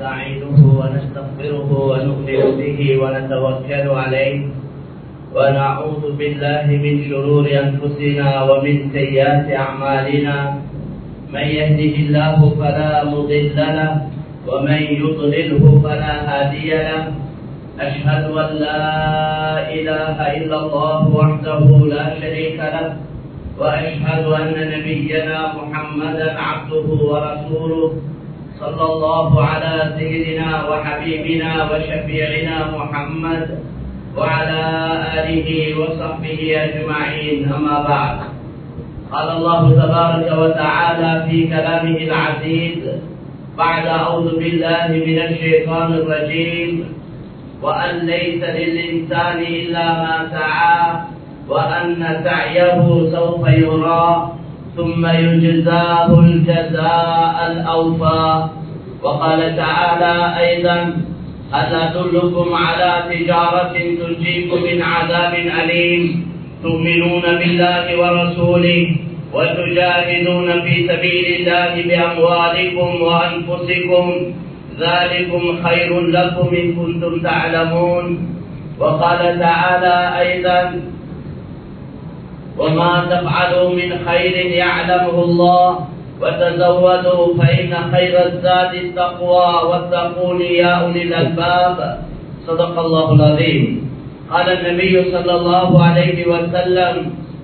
ونستعينه ونستغفره ونؤمن به ونتوكل عليه ونعوذ بالله من شرور أنفسنا ومن سيئات أعمالنا من يهده الله فلا مضل له ومن يضلله فلا هادي له أشهد أن لا إله إلا الله وحده لا شريك له وأشهد أن نبينا محمدا عبده ورسوله صلى الله على سيدنا وحبيبنا وشفيعنا محمد وعلى آله وصحبه أجمعين أما بعد قال الله تبارك وتعالى في كلامه العزيز بعد أعوذ بالله من الشيطان الرجيم وأن ليس للإنسان إلا ما سعى وأن سعيه سوف يرى ثم يجزاه الجزاء الأوفى وقال تعالى أيضا هل أدلكم على تجارة تنجيكم من عذاب أليم تؤمنون بالله ورسوله وتجاهدون في سبيل الله بأموالكم وأنفسكم ذلكم خير لكم إن كنتم تعلمون وقال تعالى أيضا وما تفعلوا من خير يعلمه الله وتزودوا فإن خير الزاد التقوى واتقون يا أولي الألباب صدق الله العظيم قال النبي صلى الله عليه وسلم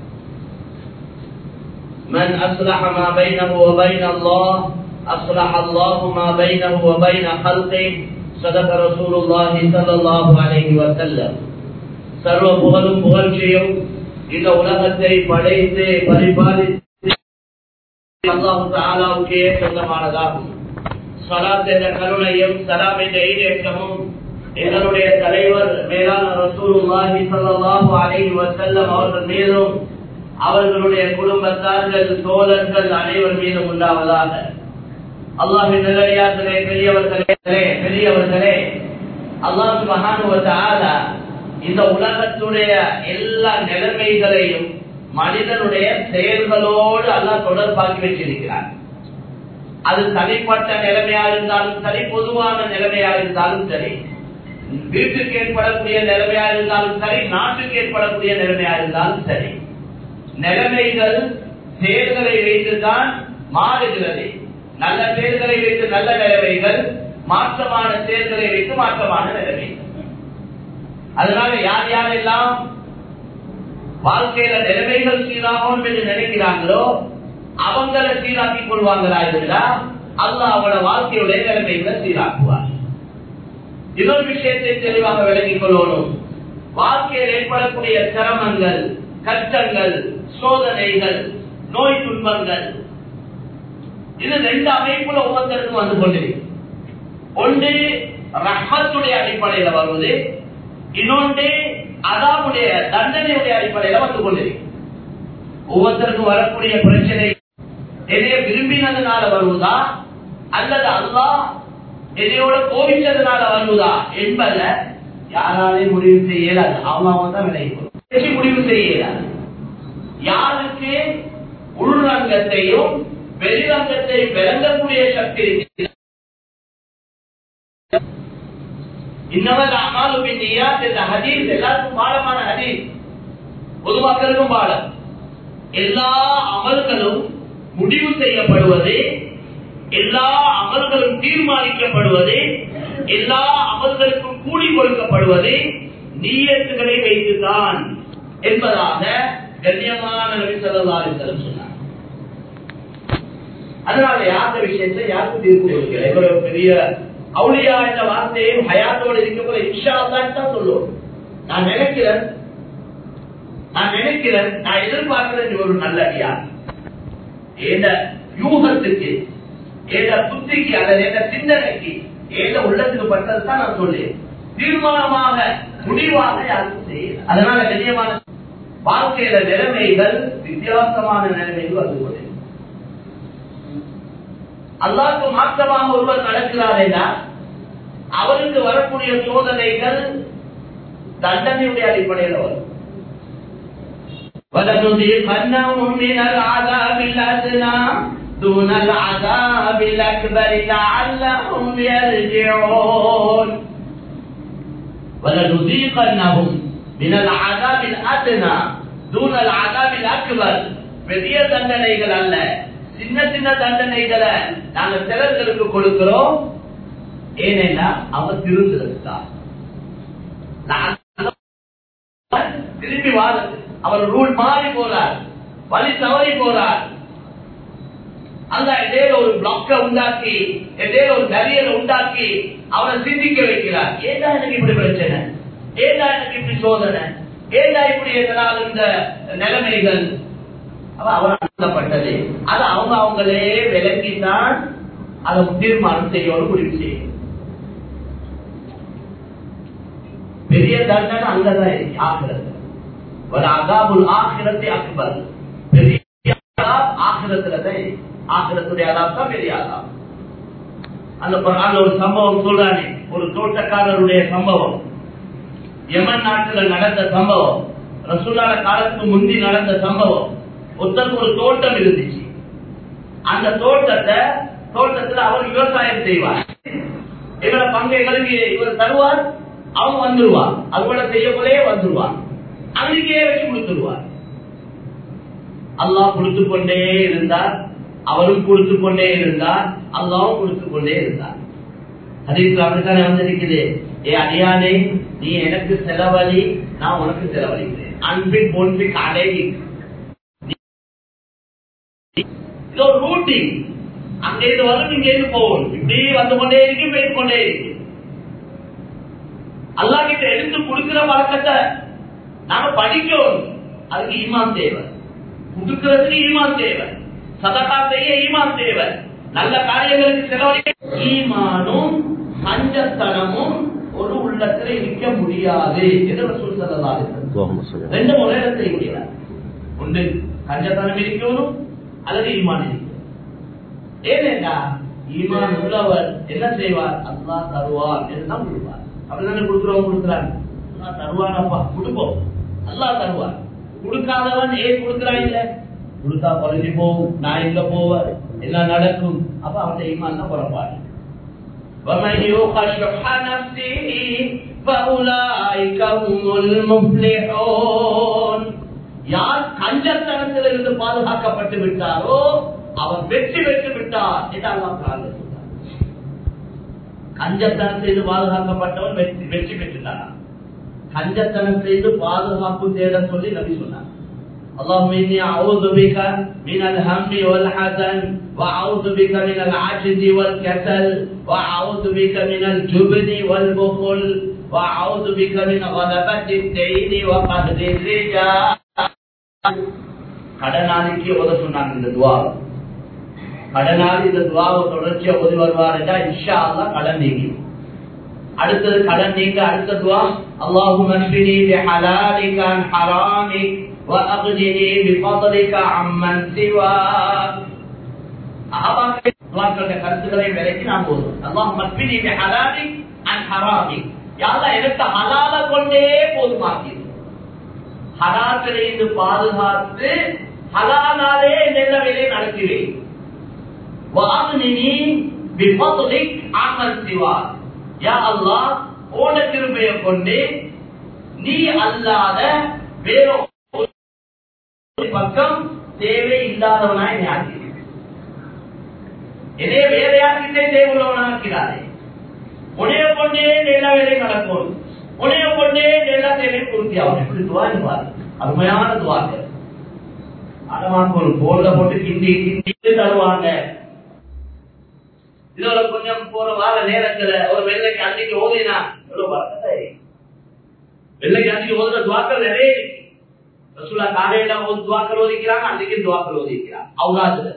من أصلح ما بينه وبين الله أصلح الله ما بينه وبين خلقه صدق رسول الله صلى الله عليه وسلم சர்வ புகழும் புகழ்ச்சியும் இந்த உலகத்தை படைத்து பரிபாலித்து அல்லாஹு தாலாவுக்கே சொந்தமானதாகும் சலாத் என்ற கருணையும் சலாம் என்ற ஈடேற்றமும் எங்களுடைய தலைவர் மேலான ரசூலுல்லாஹி ஸல்லல்லாஹு அலைஹி வஸல்லம் அவர்கள் மீதும் அவர்களுடைய குடும்பத்தார்கள் தோழர்கள் அனைவர் மீதும் உண்டாவதாக அல்லாஹின் நல்லடியார்களே பெரியவர்களே பெரியவர்களே அல்லாஹ் மகானுவ இந்த உலகத்துடைய எல்லா நிலைமைகளையும் மனிதனுடைய செயல்களோடு அல்லாஹ் தொடர்பாக்கி வச்சிருக்கிறார் அது தனிப்பட்ட நிலைமையா இருந்தாலும் சரி பொதுவான நிலைமையா இருந்தாலும் சரி வீட்டுக்கு ஏற்படக்கூடிய நிலைமையா இருந்தாலும் சரி நாட்டுக்கு ஏற்படக்கூடிய நிலைமையா இருந்தாலும் சரி நிலைமைகள் செயல்களை வைத்துதான் மாறுகிறது நல்ல செயல்களை வைத்து நல்ல நிலைமைகள் மாற்றமான செயல்களை வைத்து மாற்றமான நிலைமைகள் அதனால யார் யாரெல்லாம் வாழ்க்கையில நிலைமைகள் சீராகும் என்று நினைக்கிறாங்களோ அவங்களை சீராக்கிக் கொள்வாங்களா இருந்தா அல்ல அவங்களோட வாழ்க்கையுடைய நிலைமைகளை சீராக்குவார் இன்னொரு விஷயத்தை தெளிவாக விளங்கிக் கொள்ளணும் வாழ்க்கையில் ஏற்படக்கூடிய சிரமங்கள் கஷ்டங்கள் சோதனைகள் நோய் துன்பங்கள் இது ரெண்டு அமைப்புல ஒவ்வொருத்தருக்கும் வந்து கொண்டிருக்கு ஒன்று ரஹத்துடைய அடிப்படையில வருவது இன்னொன்று அதாவுடைய தண்டனையுடைய அடிப்படையில வந்து கொண்டிருக்கு ஒவ்வொருத்தருக்கும் வரக்கூடிய பிரச்சனை எதைய விரும்பினதுனால வருவதா அல்லது அல்லா எதையோட கோவிச்சதுனால வருவதா என்பத யாராலையும் முடிவு செய்ய இயலாது அவங்க தான் விளைவிக்கும் முடிவு செய்ய இயலாது யாருக்கு உள்ரங்கத்தையும் வெளிரங்கத்தை விளங்கக்கூடிய சக்தி இருக்கிறது இன்னவர் அமாலுபின் நியாத் என்ற ஹதீஸ் எல்லாருக்கும் பாடமான ஹதீஸ் பொதுமக்களுக்கும் பாடம் எல்லா அமல்களும் முடிவு செய்யப்படுவது எல்லா அமல்களும் தீர்மானிக்கப்படுவது எல்லா அமல்களுக்கும் கூலி கொடுக்கப்படுவது நீயத்துகளை வைத்துதான் என்பதாக கண்ணியமான நபி சொல்லலாம் சொன்னார் அதனால யாருடைய விஷயத்தை யாருக்கும் தீர்ப்பு கொடுக்கல இவ்வளவு பெரிய அவுளியா என்ற வார்த்தையும் ஹயாத்தோடு இருக்கப்போ இன்ஷா தான் சொல்லுவோம் நான் நினைக்கிறேன் நான் நினைக்கிறேன் நான் எதிர்பார்க்கிறேன் ஒரு நல்ல அடியா எந்த யூகத்துக்கு எந்த புத்திக்கு அல்லது எந்த சிந்தனைக்கு எந்த உள்ளத்துக்கு பட்டது தான் நான் சொல்லேன் தீர்மானமாக முடிவாக யாருக்கும் செய்ய அதனால கண்ணியமான வாழ்க்கையில நிலைமைகள் வித்தியாசமான நிலைமைகள் வந்து கொண்டே அல்லாவுக்கு மாற்றமாக ஒருவர் நடக்கிறார் என்றால் அவருக்கு வரக்கூடிய சோதனைகள் தண்டனையுடைய அடிப்படையில் வரும் ولنذيقنهم من العذاب الأدنى دون العذاب الأكبر لعلهم يرجعون ولنذيقنهم من العذاب الأدنى دون العذاب الأكبر பெரிய தண்டனைகள் அல்ல சின்ன சின்ன தண்டனைகளை நாங்க சிலர்களுக்கு கொடுக்கிறோம் ஏனென்னா அவன் திருந்துறதுக்கா திருப்பி வாரது அவர் ரூல் மாறி போறார் வழி தவறி போறார் அந்த இடையில ஒரு பிளாக்க உண்டாக்கி இடையில ஒரு கரியரை உண்டாக்கி அவரை சிந்திக்க வைக்கிறார் ஏதா எனக்கு இப்படி பிரச்சனை ஏதா எனக்கு இப்படி சோதனை ஏதா இப்படி எதனால் இந்த நிலைமைகள் அவர் அனுப்பப்பட்டது அது அவங்க அவங்களே விளக்கித்தான் அதை தீர்மானம் செய்யணும் முடிவு செய்யும் பெரிய தண்டனை அங்கதான் இருக்கு ஆகிறது ஒரு அகாபுல் ஆகிரத்தை அக்பர் பெரிய ஆகிரத்துல தான் ஆகிரத்துடைய அதாப் தான் பெரிய அதாப் அந்த குரான்ல ஒரு சம்பவம் சொல்றானே ஒரு தோட்டக்காரருடைய சம்பவம் யமன் நாட்டுல நடந்த சம்பவம் ரசூலான காலத்துக்கு முந்தி நடந்த சம்பவம் ஒருத்தருக்கு ஒரு தோட்டம் இருந்துச்சு அந்த தோட்டத்தை தோட்டத்துல அவர் விவசாயம் செய்வார் இவர பங்கைகளுக்கு இவர் தருவார் அவங்க வந்துருவார் அதுபோல செய்யக்குள்ளே வந்துருவார் அன்றைக்கே வச்சு கொடுத்துருவார் அல்லாஹ் கொடுத்து கொண்டே இருந்தார் அவரும் கொடுத்து கொண்டே இருந்தார் அல்லாவும் கொடுத்து கொண்டே இருந்தார் ஹதீஸ் அப்படித்தானே வந்திருக்குது ஏ அடியானே நீ எனக்கு செலவழி நான் உனக்கு செலவழிக்கிறேன் அன்பின் பொன்பின் அடைவி இது ஒரு ரூட்டிங் அங்கேயிருந்து வரும் இங்கேயிருந்து போகணும் இப்படி வந்து கொண்டே இருக்கு போய் கொண்டே இருக்கு அல்லா கிட்ட எடுத்து கொடுக்கிற பழக்கத்தை நாம படிக்கணும் அதுக்கு ஈமான் தேவை கொடுக்கிறதுக்கு ஈமான் தேவை சதகா செய்ய ஈமான் தேவை நல்ல காரியங்களுக்கு செலவழிக்க ஈமானும் சஞ்சத்தனமும் ஒரு உள்ளத்துல இருக்க முடியாது என்று சொல்லலாம் ரெண்டு முறையில செய்ய முடியாது ஒன்று கஞ்சத்தனம் இருக்கணும் அல்லது ஈமான் இருக்கணும் ஏனென்றா ஈமான் உள்ளவர் என்ன செய்வார் அல்லா தருவார் என்றுதான் கொடுப்பார் அப்படிதானே கொடுக்குறவங்க கொடுக்குறாங்க அல்லா தருவானப்பா கொடுப்போம் அல்லா தருவார் கொடுக்காதவன் ஏன் கொடுக்குறான் இல்ல கொடுத்தா குறைஞ்சி போகும் நான் எங்க போவார் எல்லாம் நடக்கும் அப்ப அவன் ஈமான் தான் புறப்பாடு ومن يوق شح نفسه فأولئك هم المفلحون யார் கஞ்சத்தனத்திலிருந்து பாதுகாக்கப்பட்டு விட்டாரோ அவர் வெற்றி பெற்று விட்டார் என்று அல்லாஹ் கஞ்சத்தனத்திலிருந்து பாதுகாக்கப்பட்டவன் வெற்றி வெற்றி பெற்றுட்டானா கஞ்சத்தனத்திலிருந்து பாதுகாப்பு தேட சொல்லி நபி சொன்னார் اللهم إني أعوذ بك من الهم والحزن وأعوذ بك من العجز والكسل وأعوذ بك من الجبن والبخل وأعوذ بك من غلبة الدين وقهر الرجال கடனாளிக்கு உத சொன்னாங்க இந்த துவா கடனாளி இந்த துவாவை தொடர்ச்சியா உதவி வருவாருடா இன்ஷா அல்லா கடன் நீங்கி அடுத்தது கடன் நீங்க அடுத்த துவா அல்லாஹு மன்பினி بحلالك عن حرامك واغنني بفضلك عمن سواك அல்லாஹ்வுடைய கருத்துக்களை விலைக்கு நாம் போதும் அல்லாஹ் மன்பினி بحلالك عن حرامك யா அல்லாஹ் எனக்கு ஹலால கொண்டே போதுமாக்கி ஹலாத்திலிருந்து பாதுகாத்து ஹலாலாலே நல்ல வேலையை நடத்துவேன் ஓட திருமையை கொண்டு நீ அல்லாத வேற பக்கம் தேவை இல்லாதவனாய் ஞாபகம் இதே வேற யாருக்கிட்டே தேவையுள்ளவனாக்கிறாரே உனைய கொண்டே எல்லா வேலையும் நடக்கும் உனைய கொண்டே எல்லா தேவையும் பூர்த்தி ஆகும் எப்படி துவா இருப்பார் அருமையான துவாக்கள் அடமாக்கு ஒரு போர்ல போட்டு கிண்டி கிண்டி தருவாங்க இதோட கொஞ்சம் போற வார நேரத்துல ஒரு வெள்ளைக்கு அன்னைக்கு ஓதினா எவ்வளவு வரக்கத்தை வெள்ளைக்கு அன்னைக்கு ஓதுற துவாக்கள் நிறைய ரசூலா காலையில ஒரு துவாக்கள் ஓதிக்கிறாங்க அன்னைக்கு துவாக்கள் ஓதிக்கிறாங்க அவுலாதுல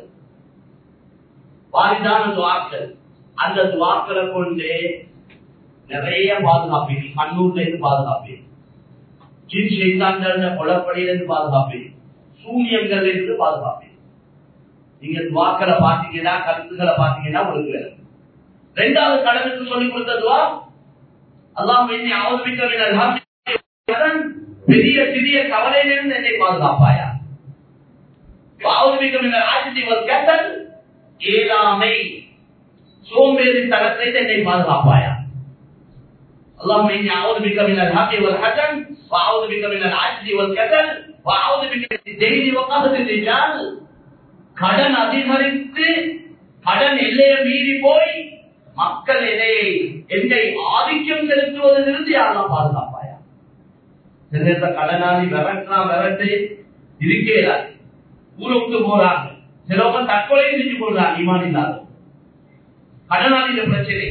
வாரிதான துவாக்கள் அந்த துவாக்களை கொண்டு நிறைய பாதுகாப்பீங்க கண்ணூர்ல இருந்து பாதுகாப்பீங்க ஜின் சைத்தான்கள் கொலப்படியிலிருந்து பாதுகாப்பீங்க சூனியங்கள்ல இருந்து பாதுகாப்பீங்க நீங்க துவாக்களை பாத்தீங்கன்னா கருத்துக்களை பாத்தீங்கன்னா உங்களுக்கு வேலை ரெண்டாவது கடனுக்கு சொல்லிக் கொடுத்ததுவா அல்லாம் என்னை அவதரிக்க பெரிய சிறிய கவலையிலிருந்து என்னை பாதுகாப்பாயா அவதரிக்க ஆட்சி கேட்டல் ஏழாமை சோம்பேறி தரத்தை என்னை பாதுகாப்பாயா اللهم اني اعوذ بك من الهم والحزن واعوذ بك من العجز والكسل واعوذ بك من الدين وقهر الرجال கடன் அதிகரித்து கடன் எல்லையை மீறி போய் மக்கள் என்னை என்னை ஆதிக்கம் செலுத்துவதிலிருந்து யாரெல்லாம் பாதுகாப்பாயா சில நேரத்தில் கடனாளி விரட்டான் விரட்டு இருக்கேதான் ஊரை விட்டு போறாங்க சிலவங்க தற்கொலை செஞ்சு கொள்றாங்க இமான் இல்லாத கடனாளியில பிரச்சனை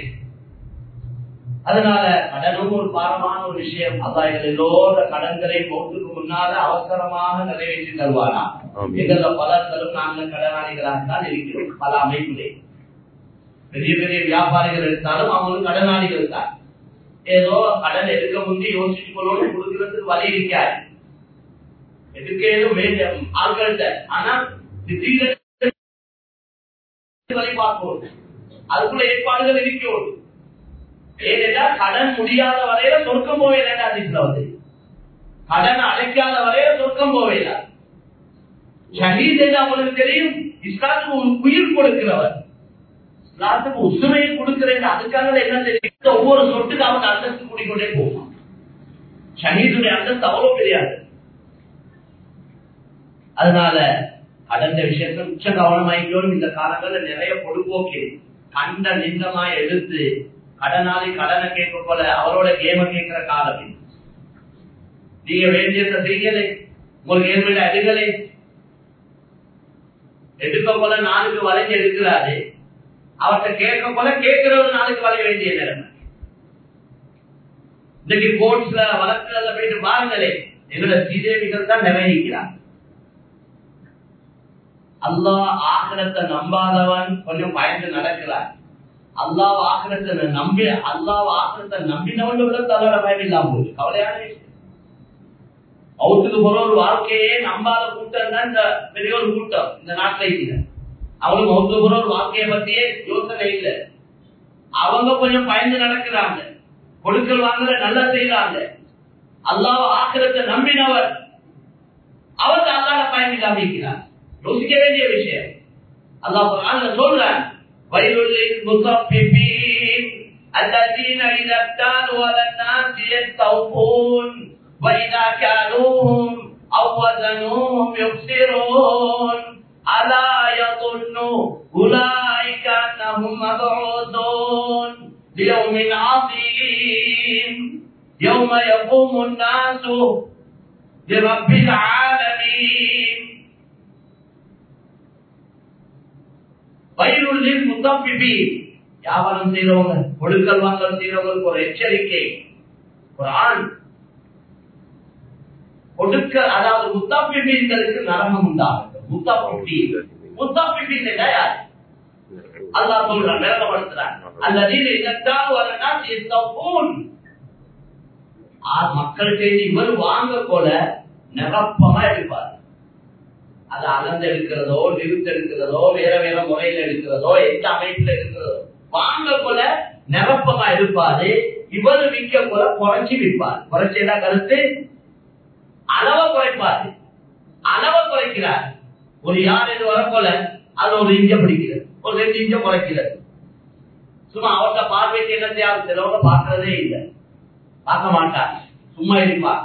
அதனால கடனும் ஒரு பாரமான ஒரு விஷயம் அதான் எல்லோர கடன்களை மௌத்துக்கு முன்னால அவசரமாக நிறைவேற்றி தருவாரா ஆமீன். எங்கள பலர்களும் நாங்கள் கடனாளிகளாக தான் இருக்கிறோம் பல அமைப்பிலே பெரிய பெரிய வியாபாரிகள் எடுத்தாலும் அவங்களும் கடனாளிகள் தான் ஏதோ கடன் எடுக்க முந்தி யோசிச்சு கொள்ளணும் கொடுக்கிறதுக்கு வழி இருக்காது எடுக்கலும் வேண்டிய ஆள்கள்ட்ட ஆனா திடீர்னு வழி பார்க்கணும் அதுக்குள்ள ஏற்பாடுகள் இருக்கிறோம் ஏனென்றால் கடன் முடியாத வரையில சொர்க்கம் போவேன் அதிகத்தில் வந்து கடன் அடைக்காத வரையில சொர்க்கம் போவேல ஷஹீத் என்று அவங்களுக்கு தெரியும் இஸ்லாத்துக்கு ஒரு உயிர் கொடுக்கிறவர் இஸ்லாத்துக்கு உசுமையை கொடுக்கிறேன் அதுக்காக என்ன தெரியும் ஒவ்வொரு சொட்டுக்கு அவங்க அந்தஸ்து கூடிக்கொண்டே போகும் ஷஹீதுடைய அந்தஸ்து அவ்வளவு கிடையாது அதனால கடந்த விஷயத்துல உச்ச கவனமாயிக்கணும் இந்த காலங்கள்ல நிறைய பொடுபோக்கு கண்ட நிந்தமா எடுத்து கடனாளி கடனை கேட்க போல அவரோட கேம கேட்கிற காலம் இது. நீங்க வேண்டியதை செய்யலை உங்களுக்கு ஏற்பட எடுக்கலை எடுக்க போல நாளுக்கு வளைஞ்சு எடுக்கிறாரு அவர்கிட்ட கேட்க போல கேட்கிறவர் நாளுக்கு வளைய வேண்டிய நிலைமை இன்னைக்கு கோர்ட்ஸ்ல வழக்குல போயிட்டு பாருங்களே எங்களோட சீதேவிகள் தான் நிறைவேற்கிறார் அல்லாஹ் ஆக்கிரத்தை நம்பாதவன் கொஞ்சம் பயந்து நடக்கிறார் அல்லாஹ் ஆக்கிரத்தை நம்பி அல்லாஹ் ஆக்கிரத்தை நம்பினவன் விட தன்னோட பயம் இல்லாம போகுது கவலையான விஷயம் அவுத்துக்கு போற ஒரு வாழ்க்கையே நம்பாத கூட்டம் தான் இந்த பெரிய ஒரு கூட்டம் இந்த நாட்டில் இல்லை அவங்களுக்கு அவுத்துக்கு போற ஒரு வாழ்க்கையை பத்தியே யோசனை இல்லை அவங்க கொஞ்சம் பயந்து நடக்கிறாங்க கொடுக்கல் வாங்குற நல்லா செய்யறாங்க அல்லாஹ் ஆக்கிரத்தை நம்பினவர் அவர் அல்லாத பயன் இல்லாம இருக்கிறார் யோசிக்க வேண்டிய விஷயம் அல்லாஹ் குர்ஆன்ல சொல்றான் வயலுல் முத்தஃபிஃபீன் الذين إذا اكتالوا على الناس يستوفون وإذا كالوهم أو وزنوهم يخسرون ألا يظن أولئك أنهم مبعوثون ليوم عظيم يوم يقوم الناس لرب العالمين வயிறுள்ளில் முத்தப்பிபி வியாபாரம் செய்யறவங்க கொடுக்கல் வாங்கல் செய்யறவங்களுக்கு ஒரு எச்சரிக்கை ஒரு ஆண் கொடுக்க அதாவது முத்தப்பிபிங்களுக்கு நரகம் உண்டாகும் முத்தப்பி முத்தப்பிபி யார் அல்லாஹ் சொல்றான் விளக்கப்படுத்துறான் அல்லதீன இதற்காக வரனா சித்தப்பூன் மக்கள் செய்தி இவர் வாங்க போல நிரப்பமா எடுப்பார் அது அளந்து எடுக்கிறதோ நிறுத்து எடுக்கிறதோ வேற வேற முறையில எடுக்கிறதோ எந்த அமைப்புல எடுக்கிறதோ வாங்க போல நிரப்பமா இருப்பாரு இவர் விற்க போல குறைச்சி விற்பார் குறைச்சா கருத்து அளவை குறைப்பாரு அளவை குறைக்கிறார் ஒரு யார் இது வர போல அது ஒரு இஞ்ச பிடிக்கிறது ஒரு ரெண்டு இஞ்ச குறைக்கிறது சும்மா அவர்கிட்ட பார்வைக்கு என்ன தேவை சிலவங்க பார்க்கறதே இல்லை பார்க்க மாட்டாங்க சும்மா இருப்பாங்க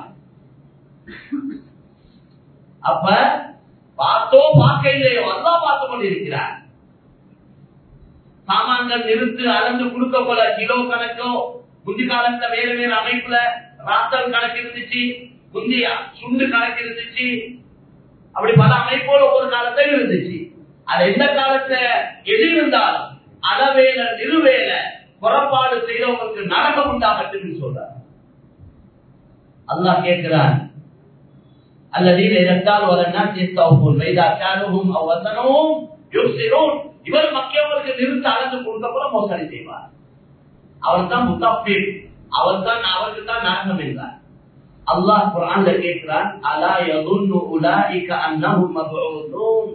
அப்ப பார்த்தோ பார்க்க இல்லையோ அல்லா பார்த்து கொண்டிருக்கிறார் சாமான்கள் நிறுத்து அளந்து கொடுக்க போல கிலோ கணக்கோ முந்தி காலத்துல வேற வேற அமைப்புல ராத்தல் கணக்கு இருந்துச்சு முந்தி சுண்டு கணக்கு இருந்துச்சு அப்படி பல அமைப்போட ஒரு காலத்துல இருந்துச்சு அது எந்த காலத்துல எது இருந்தாலும் அளவேல நிறுவேல புறப்பாடு செய்தவங்களுக்கு நரகம் உண்டாகட்டும் சொல்றார் அல்லாஹ் கேட்கிறான் الذين إذا اكتالوا على الناس يستوفون فإذا كانوهم أو وزنوهم يخسرون இவர் மக்கியவருக்கு நிறுத்த அளந்து கொடுத்த போல மோசடி செய்வார் அவர் தான் முத்தப்பில் அவர் தான் அவருக்கு தான் நரகம் என்றார் அல்லாஹ் குரான்ல கேட்கிறான் அலா யதுன்னு உலாயிக அன்னஹும் மபூதூன்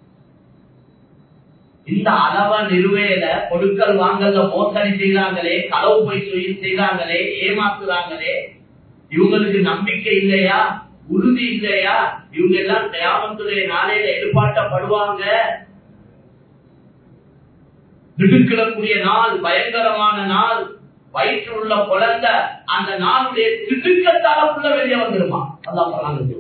இந்த அளவ நிறுவையில பொருட்கள் வாங்கல மோசடி செய்யறாங்களே களவு போய் செய்யறாங்களே ஏமாத்துறாங்களே இவங்களுக்கு நம்பிக்கை இல்லையா உறுதி இல்லையா இவங்க எல்லாம் தயாமத்துடைய நாளையில எதிர்பார்க்கப்படுவாங்க திடுக்கிடக்கூடிய நாள் பயங்கரமான நாள் வயிற்று உள்ள குழந்தை அந்த நாளுடைய திடுக்கத்தால புள்ள வெளியே வந்துருமா அதான் சொன்னாங்க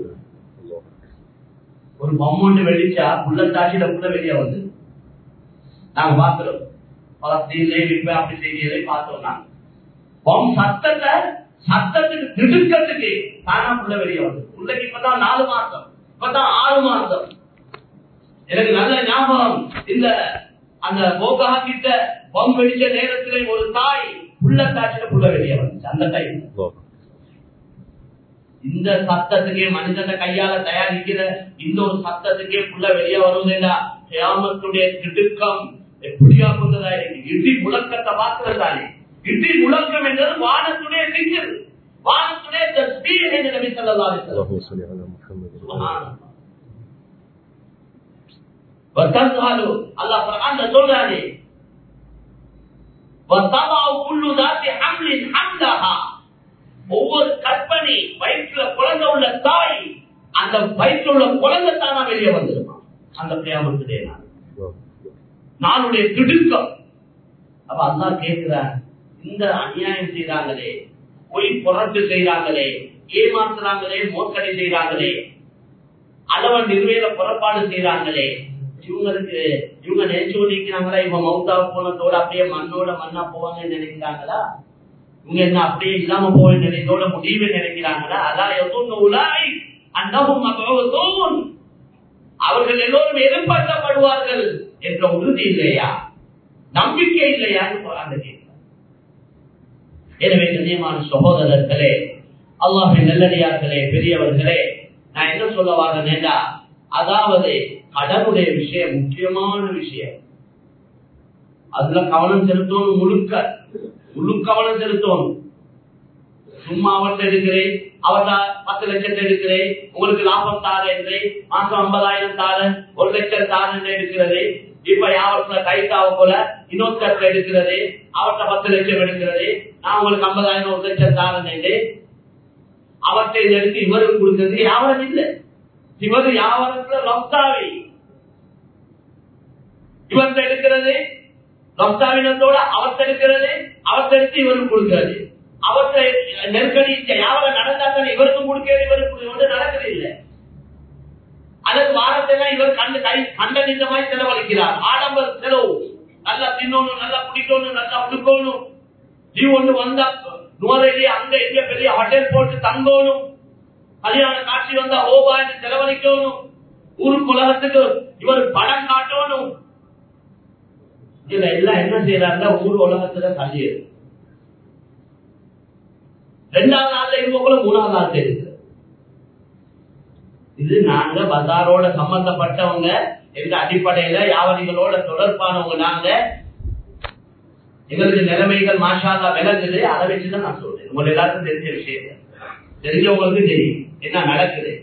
ஒரு பொம்மொண்டு வெளிச்சா புள்ளத்தாட்சியில புள்ள வெளியே வந்து நாங்க பாத்துறோம் பலஸ்தீன்லயே இப்ப அப்படி செய்தியிலே பார்த்தோம் நாங்க பொம் சத்தத்தை சத்தத்துக்கு திடுக்கத்துக்கு தானா புள்ள வெளியே வந்து புள்ளைக்கு இப்பதான் நாலு மாசம் இப்பதான் ஆறு மாசம் எனக்கு நல்ல ஞாபகம் இந்த அந்த போகா கிட்ட பொம் வெடிச்ச நேரத்திலே ஒரு தாய் புள்ள தாட்சியில புள்ள வெளியே வந்துச்சு அந்த டைம் இந்த சத்தத்துக்கே மனிதன கையால தயாரிக்கிற இந்த ஒரு சத்தத்துக்கே புள்ள வெளியே வருவதில்லா கியாமத்துடைய திடுக்கம் எப்படியா கொண்டதா இருக்கு இடி முழக்கத்தை பார்க்கிறதானே இடி முழக்கம் என்றது வானத்துடைய சிங்கர் வானத்துடைய தஸ்பீர் என்று நபி ஸல்லல்லாஹு அலைஹி வஸல்லம் اللهم صل على محمد சுப்ஹானல்லாஹ். வதஸ்ஹலு அல்லாஹ் குர்ஆன்ல சொல்றானே وَتَضَعُ كُلُّ ذَاتِ حَمْلٍ حَمْلَهَا ஒவ்வொரு கற்பனை வயிற்றுல குழந்தை உள்ள தாய் அந்த வயிற்றுல உள்ள குழந்தை தானா வெளியே வந்துருமா அந்த கியாமத்துடைய நாள் நாளுடைய திடுக்கம் அப்ப அல்லா கேட்கிறார் இந்த அநியாயம் செய்றாங்களே பொய் புரட்டு செய்றாங்களே ஏமாத்துறாங்களே மோசடி செய்றாங்களே அளவன் நிர்வேல புறப்பாடு செய்றாங்களே இவங்களுக்கு இவங்க நினைச்சு கொண்டிருக்கிறாங்களா இவங்க மவுத்தா போனதோட அப்படியே மண்ணோட மண்ணா போவாங்கன்னு நினைக்கிறாங்களா இவங்க என்ன அப்படியே இல்லாம போக நினைத்தோட முடிவு நினைக்கிறாங்களா அதான் எதுவும் உலாய் அன்னவும் மகவத்தோன் அவர்கள் எல்லோரும் எதிர்பார்க்கப்படுவார்கள் என்ற உறுதி இல்லையா நம்பிக்கை இல்லையான்னு போறாங்க எனவே கண்ணியமான சகோதரர்களே அல்லாஹின் நல்லடியார்களே பெரியவர்களே நான் என்ன சொல்ல வரேன்னா அதாவது கடனுடைய விஷயம் முக்கியமான விஷயம் அதுல கவனம் செலுத்தணும் முழுக்க முழு கவனம் செலுத்தணும் சும்மா அவர்கிட்ட எடுக்கிறேன் அவர்கிட்ட பத்து லட்சத்தை எடுக்கிறேன் உங்களுக்கு லாபம் தாரு என்று மாசம் ஐம்பதாயிரம் தாரு ஒரு லட்சம் தாரு என்று எடுக்கிறது இப்ப யாவத்துல கைத்தாவ போல இன்னொருத்தர் எடுக்கிறது அவர்கிட்ட பத்து லட்சம் எடுக்கிறது நான் உங்களுக்கு ஐம்பதாயிரம் ஒரு லட்சம் தாரன் என்று அவர்கிட்ட இதை எடுத்து இவருக்கு கொடுக்கிறது யாவரம் இல்லை இவர் யாவரத்துல ரப்தாவி இவர்கிட்ட எடுக்கிறது ரப்தாவினத்தோட அவர்கிட்ட எடுக்கிறது அவர்கிட்ட எடுத்து இவருக்கு கொடுக்கிறது அவற்றை நெருக்கடி யாவரம் நடந்தாங்க இவருக்கும் கொடுக்கிறது இவருக்கு ஒன்று நடக்கிறது இல்லை அல்லது வாரத்தெல்லாம் இவர் கண்டு கை கண்ட நின்ற மாதிரி செலவழிக்கிறார் ஆடம்பர செலவு நல்லா தின்னணும் நல்லா குடிக்கணும் நல்லா உடுக்கணும் லீவ் ஒன்று வந்தா நுவரையிலே அங்க இங்க பெரிய ஹோட்டல் போட்டு தங்கணும் கல்யாண காட்சி வந்தா ஓபாய்ந்து செலவழிக்கணும் ஊருக்கு உலகத்துக்கு இவர் படம் காட்டணும் இதுல எல்லாம் என்ன செய்யறாங்க ஊர் உலகத்துல தள்ளியது ரெண்டாவது நாள்ல இருக்கக்குள்ள மூணாவது நாள் இருக்கு இது நாங்க பஜாரோட சம்பந்தப்பட்டவங்க எங்க அடிப்படையில வியாபாரிகளோட தொடர்பானவங்க நாங்க எங்களுக்கு நிலைமைகள் மாஷாலா விலகுது அதை வச்சுதான் நான் சொல்றேன் உங்களுக்கு எல்லாருக்கும் தெரிஞ்ச விஷயம் தெரிஞ்சவங்களுக்கு தெரியும் என்ன நடக்குது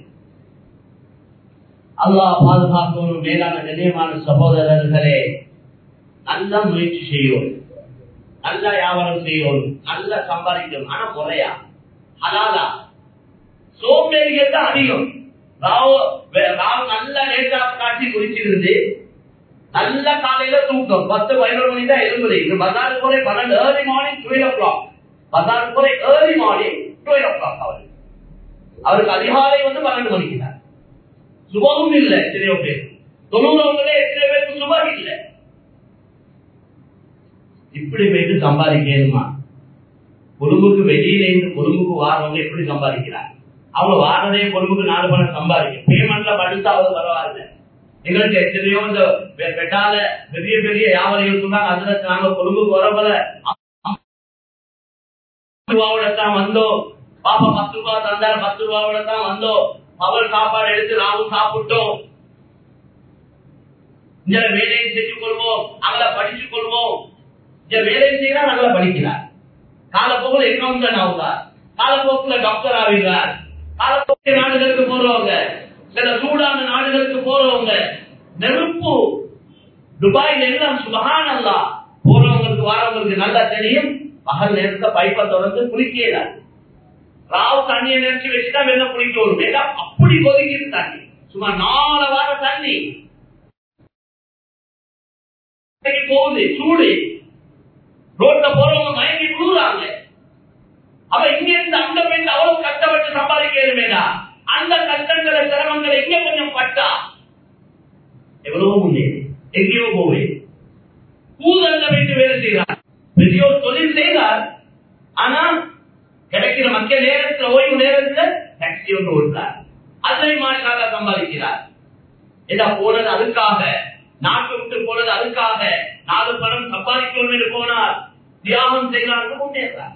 அல்லாஹ் பாதுகாக்கணும் மேலான நிலையமான சகோதரர்களே நல்ல முயற்சி செய்யும் நல்ல வியாபாரம் செய்யும் நல்ல சம்பாதிக்கணும் ஆனா முறையா ஹலாலா சோம்பேறிகள் தான் அதிகம் ராவ் ராவ் நல்ல லேட்டா காட்சி குறிச்சிருந்து நல்ல காலையில தூக்கம் பத்து பதினோரு மணி தான் எழுபது இது பஜாரு போல பன்னெண்டு early morning twelve o'clock பஜாரு போல early morning twelve o'clock அவர் அவருக்கு அதிகாலை வந்து பன்னெண்டு மணிக்கு தான் சுபமும் இல்லை எத்தனையோ பேர் தொண்ணூறவங்களே எத்தனை பேருக்கு சுபம் இல்லை இப்படி போயிட்டு சம்பாதிக்கணுமா கொழும்புக்கு வெளியில இருந்து கொழும்புக்கு வாரவங்க எப்படி சம்பாதிக்கிறாங்க அவங்க வாரதே கொழும்புக்கு நாலு பணம் சம்பாதிக்கும் பேமெண்ட்ல படுத்தாவது பரவாயில்ல எங்களுக்கு எத்தனையோ இந்த பெட்டால பெரிய பெரிய வியாபாரிகள் சொன்னாங்க அதுல நாங்க கொழும்புக்கு வரப்பல ரூபாவோட தான் வந்தோம் பாப்பா பத்து ரூபாய் தந்தார் பத்து ரூபாவோட தான் வந்தோம் அவள் சாப்பாடு எடுத்து நாமும் சாப்பிட்டோம் இந்த வேலையை செஞ்சு கொள்வோம் அவளை படிச்சுக் கொள்வோம் இந்த வேலையை செய்யறா நல்லா படிக்கிறார் காலப்போக்கில் எக்கவுண்டன் ஆகுறார் காலப்போக்கில் டாக்டர் ஆகிறார் காலப்போக்கிய நாடுகளுக்கு போறவங்க சில சூடான நாடுகளுக்கு போறவங்க நெருப்பு துபாயில எல்லாம் சுபகான் அல்லா போறவங்களுக்கு வரவங்களுக்கு நல்லா தெரியும் பகல் நேரத்தை பைப்பை தொடர்ந்து குளிக்கிறார் ராவு தண்ணியை நினைச்சு வச்சுட்டா வெள்ள குளிக்க வரும் ஏன்னா அப்படி கொதிக்குது தண்ணி சும்மா நாலு வார தண்ணி போகுது சூடு ரோட்ல போறவங்க மயங்கி விழுறாங்க அவ இங்க இருந்து அங்க போயிட்டு அவ்வளவு கஷ்டப்பட்டு சம்பாதிக்கிறதுமேடா அந்த கஷ்டங்களை சிரமங்களை இங்க கொஞ்சம் பட்டா எவ்வளவு முன்னேறி எங்கேயோ போவேன் கூதல்ல வைத்து வேலை செய்கிறார் பெரிய ஒரு தொழில் செய்தார் ஆனா கிடைக்கிற மக்கள் நேரத்தில் ஓய்வு நேரத்தில் டாக்ஸி ஒன்று ஓட்டுறார் அதை மாற்றாக சம்பாதிக்கிறார் ஏதா போனது அதுக்காக நாட்டு விட்டு போனது அதுக்காக நாலு பணம் சம்பாதிக்கணும் என்று போனார் தியாகம் செய்கிறார்கள் முன்னேறார்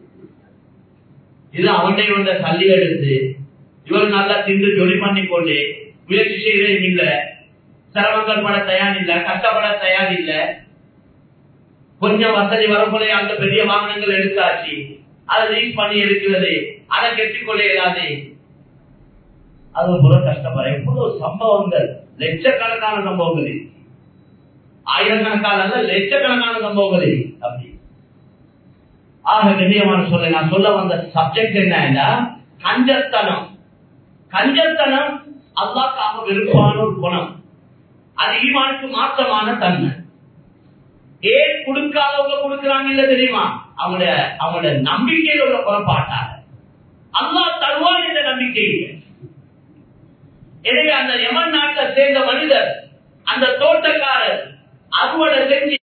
இது அவன்கிட்ட வந்த தள்ளி எடுத்து இவர் நல்லா திண்டு ஜொலி பண்ணி கொண்டு முயற்சி செய்யறதும் இல்ல சிரமங்கள் பட தயார் இல்ல கஷ்டப்பட தயார் இல்ல கொஞ்சம் வசதி வரப்போல அந்த பெரிய வாகனங்கள் எடுத்தாச்சு அதை லீஸ் பண்ணி எடுக்கிறது அதை கெட்டிக்கொள்ள இயலாது அது புற கஷ்டப்பட எவ்வளவு சம்பவங்கள் லட்சக்கணக்கான சம்பவங்கள் இருக்கு. ஆயிரக்கணக்கான அல்ல லட்சக்கணக்கான சம்பவங்கள் இருக்கு. அப்படி ஆக கண்ணியமான சொல்ல நான் சொல்ல வந்த சப்ஜெக்ட் என்னன்னா கஞ்சத்தனம் கஞ்சத்தனம் அல்லாக்காக விருப்பமான ஒரு குணம் அது ஈமானுக்கு மாற்றமான தன்மை ஏன் கொடுக்காதவங்க கொடுக்கிறாங்க இல்ல தெரியுமா அவங்களோட அவங்களோட நம்பிக்கையில உள்ள புறப்பாட்டாங்க அல்லாஹ் தருவான் என்ற நம்பிக்கை இல்லை எனவே அந்த யமன் நாட்டை சேர்ந்த மனிதர் அந்த தோட்டக்காரர் அறுவடை செஞ்சு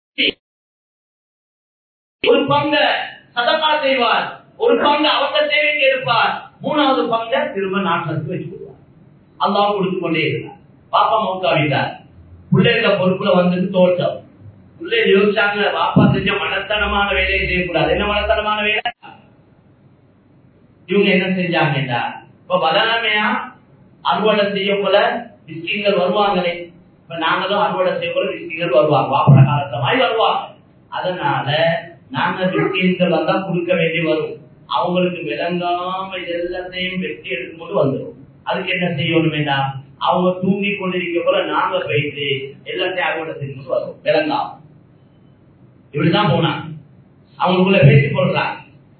ஒரு பங்க சதப்பா செய்வார் ஒரு பங்கு அவசர தேவைக்கு எடுப்பார் மூணாவது பங்க திரும்ப நாட்டத்துக்கு வச்சு விடுவார் அல்லாஹ் கொடுத்து கொண்டே இருந்தார் பாப்பா மௌத்தாவிட்டார் பிள்ளைகள பொறுப்புல வந்து தோட்டம் பிள்ளை யோசிச்சாங்க பாப்பா செஞ்ச மனத்தனமான வேலையை செய்யக்கூடாது என்ன மனத்தனமான வேலை இவங்க என்ன செஞ்சாங்கடா இப்ப பதானமையா அறுவடை செய்ய போல மிஸ்கிங்கள் வருவாங்களே இப்ப நாங்களும் அறுவடை செய்ய போல மிஸ்கிங்கள் வருவாங்க வாப்பட காலத்த மாதிரி வருவாங்க அதனால நாங்க மிஸ்கின்கள் வந்தா கொடுக்க வேண்டி வரும் அவங்களுக்கு விளங்காம இது எல்லாத்தையும் வெட்டி எடுக்கும்போது வந்துடும் அதுக்கு என்ன செய்யணும் வேண்டாம் அவங்க தூங்கி கொண்டிருக்க போல நாங்க போயிட்டு எல்லாத்தையும் அறுவடை செய்யும்போது வரும் விளங்காம இப்படிதான் போனாங்க அவங்களுக்குள்ள பேசிக் கொள்றாங்க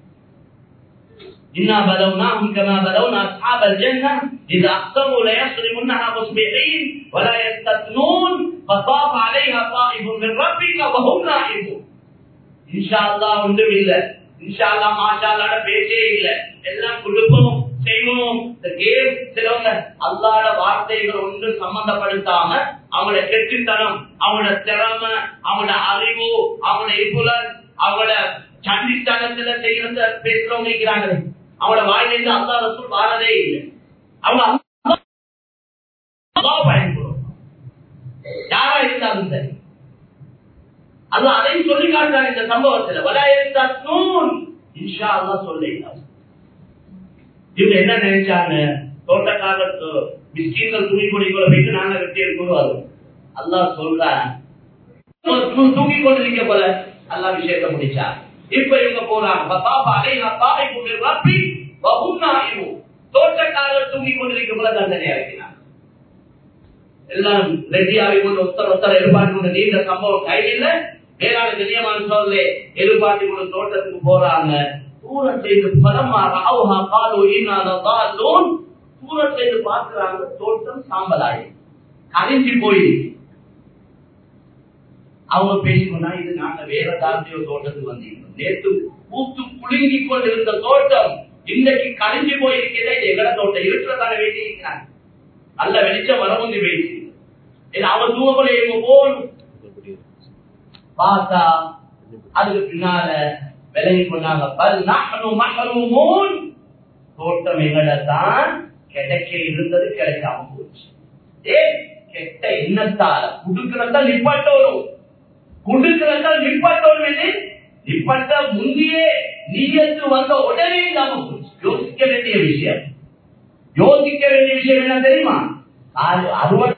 إنا بلوناهم كما بلونا أصحاب الجنة إذا أقسموا ليصرمنها مصبحين ولا يستثنون فطاف عليها طائف من ربك وهم نائمون إن شاء الله ஒன்றும் இல்ல இன்ஷா அல்லா மாஷா அல்லாட பேச்சே இல்ல எல்லாம் கொடுப்போம் செய்வோம் இந்த கேம் சிலவங்க அல்லாட வார்த்தைகள் ஒன்றும் சம்பந்தப்படுத்தாம அவங்களோட கெட்டுத்தனம் அவங்களோட திறமை அவங்களோட அறிவு அவங்களோட இப்புலன் அவங்களோட சண்டித்தனத்துல செய்யறது பேசுறவங்க இருக்கிறாங்க அவங்களோட வாயிலிருந்து அல்லா ரசூல் வாரதே இல்லை அவங்க அல்லாஹ் பயன்படும் யாரா இருந்தாலும் சரி அது அதையும் சொல்லி காட்டுறாங்க இந்த சம்பவத்துல வலாயத்தூன் இன்ஷா அல்லா சொல்லிட்டாங்க இவங்க என்ன நினைச்சாங்க தோட்டக்காரர் மிஸ்கீன்கள் துணி கொடிக்குள்ள போயிட்டு நாங்க வெட்டி எடுக்கணும் வரும் அல்லாஹ் சொல்றான் தூங்கி கொண்டிருக்க போல அல்லா விஷயத்த முடிச்சா இப்ப இவங்க போறாங்க தோட்டக்காரர் தூங்கி கொண்டிருக்க போல தண்டனை இறக்கினார் எல்லாம் ரெட்டியாவை கொண்டு ஒத்தர ஒத்தர எதிர்பார்த்து கொண்டு நீண்ட சம்பவம் கையில் வேளாண் கண்ணியமான சோழலே எதிர்பார்த்து கொண்டு தோட்டத்துக்கு போறாங்க தூரம் செய்து பலமா ராவுஹா காலோ ஈனாதோன் தூரம் செய்து பார்க்கிறாங்க தோட்டம் சாம்பலாயி கரைஞ்சி போயிருக்கு அவங்க பேசிக்கொண்டா இது நாங்க வேற தாழ்த்தியோ தோட்டத்துக்கு வந்தீங்க நேற்று பூத்து குலுங்கி கொண்டிருந்த தோட்டம் இன்னைக்கு கழிஞ்சு போயிருக்கிறதே இது எங்கட தோட்டம் இருக்கிறதான வேண்டி இருக்கிறாங்க நல்ல வெளிச்சம் வரமுந்து போயிடுச்சு அவன் தூவக்குள்ள இவங்க போகணும் பார்த்தா அதுக்கு பின்னால விலகி கொண்டாங்க பல் நகனும் மகனும் தோட்டம் எங்கட தான் கிடைக்க இருந்தது கிடைக்காம போச்சு ஏ கெட்ட எண்ணத்தால குடுக்கிறதா நிப்பாட்டோரும் குடுக்கிறதா நிப்பாட்டோரும் என்று நிப்பட்ட முந்தியே நீயத்து வந்த உடனே இல்லாம போச்சு யோசிக்க வேண்டிய விஷயம் யோசிக்க வேண்டிய விஷயம் என்ன தெரியுமா அறுபது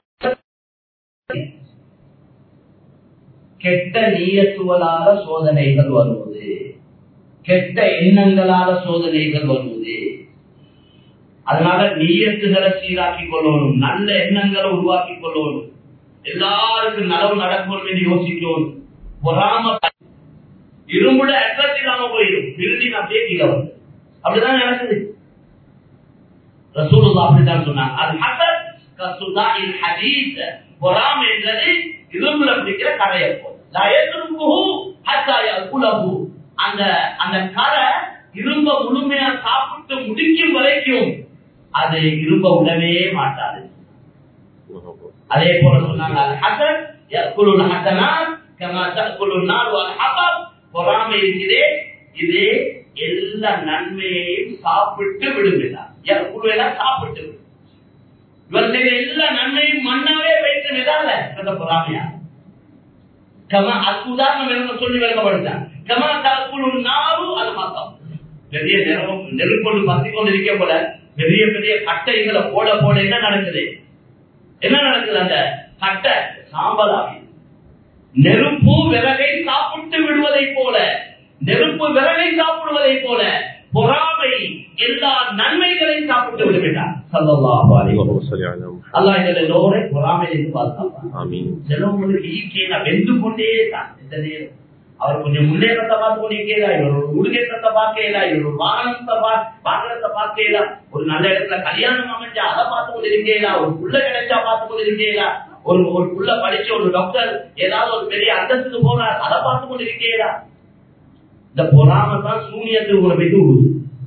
கெட்ட நீயத்துவலால சோதனைகள் வருவது கெட்ட எண்ணங்களால சோதனைகள் வருவது அதனால நீயத்துகளை சீராக்கி கொள்ளணும் நல்ல எண்ணங்களை உருவாக்கி கொள்ளணும் எல்லாருக்கும் நலவு நடக்கும் என்று யோசிக்கணும் பொறாம இரும்புட அட்ரஸ் இல்லாம போயிடும் பிரிண்டின் அப்படியே கீழே வந்து அப்படிதான் நடக்குது ரசூலுல்லா அப்படித்தான் சொன்னாங்க அது ஹசத் கசுதாயில் ஹதீஸ் பொறாம என்றது இரும்புல பிடிக்கிற கடையை போல அந்த அந்த கரை இரும்ப முழுமையா சாப்பிட்டு முடிக்கும் வரைக்கும் அது இரும்ப உடவே மாட்டாது அதே போல சொன்னாங்க ஹசன் யக்குலுல் ஹசனாத் கமா தக்குலுன் நார் வல் ஹபப் பொறாமை இருக்கிறே இது எல்லா நன்மையையும் சாப்பிட்டு விடுகிறார் யக்குலுனா சாப்பிட்டு விடும் இவர் செய்த எல்லா நன்மையும் மண்ணாவே வைத்து விடாத அந்த பொறாமையா கமா அது உதாரணம் என்ன சொல்லி விளக்கப்படுத்தார் கமா தக்குலுன் நாரு அது மத்தம் பெரிய நெருப்பு நெருப்பொண்டு பத்தி கொண்டு இருக்க போல பெரிய பெரிய கட்டைகளை போட போட என்ன நடக்குது என்ன நடக்குது அந்த கட்டை சாம்பலாகி நெருப்பு விறகை சாப்பிட்டு விடுவதை போல நெருப்பு விறகை சாப்பிடுவதை போல பொறாமை எல்லா நன்மைகளையும் சாப்பிட்டு விடுகிறார் சல்லல்லாஹு அலைஹி வஸல்லம் அல்லாஹ் இந்த லோரை பொறாமையிலிருந்து பாதுகாப்பான் ஆமீன் சிலவங்களுக்கு ஈக்கேனா வெந்து கொண்டே தான் இந்த நேரம் அவர் கொஞ்சம் முன்னேற்றத்தை பார்த்து கொண்டிருக்கிறா இவர் ஒரு முருகேற்றத்தை பார்க்கலா இவர் ஒரு வாகனத்தை வாகனத்தை பார்க்கலா ஒரு நல்ல இடத்துல கல்யாணம் அமைஞ்சா அதை பார்த்து கொண்டிருக்கிறா ஒரு புள்ள கிடைச்சா பார்த்து கொண்டிருக்கிறா ஒரு ஒரு புள்ள படிச்ச ஒரு டாக்டர் ஏதாவது ஒரு பெரிய அந்தஸ்துக்கு போறார் அதை பார்த்து கொண்டிருக்கிறா இந்த பொறாம தான் சூனியத்துக்கு உங்களை போயிட்டு விடுது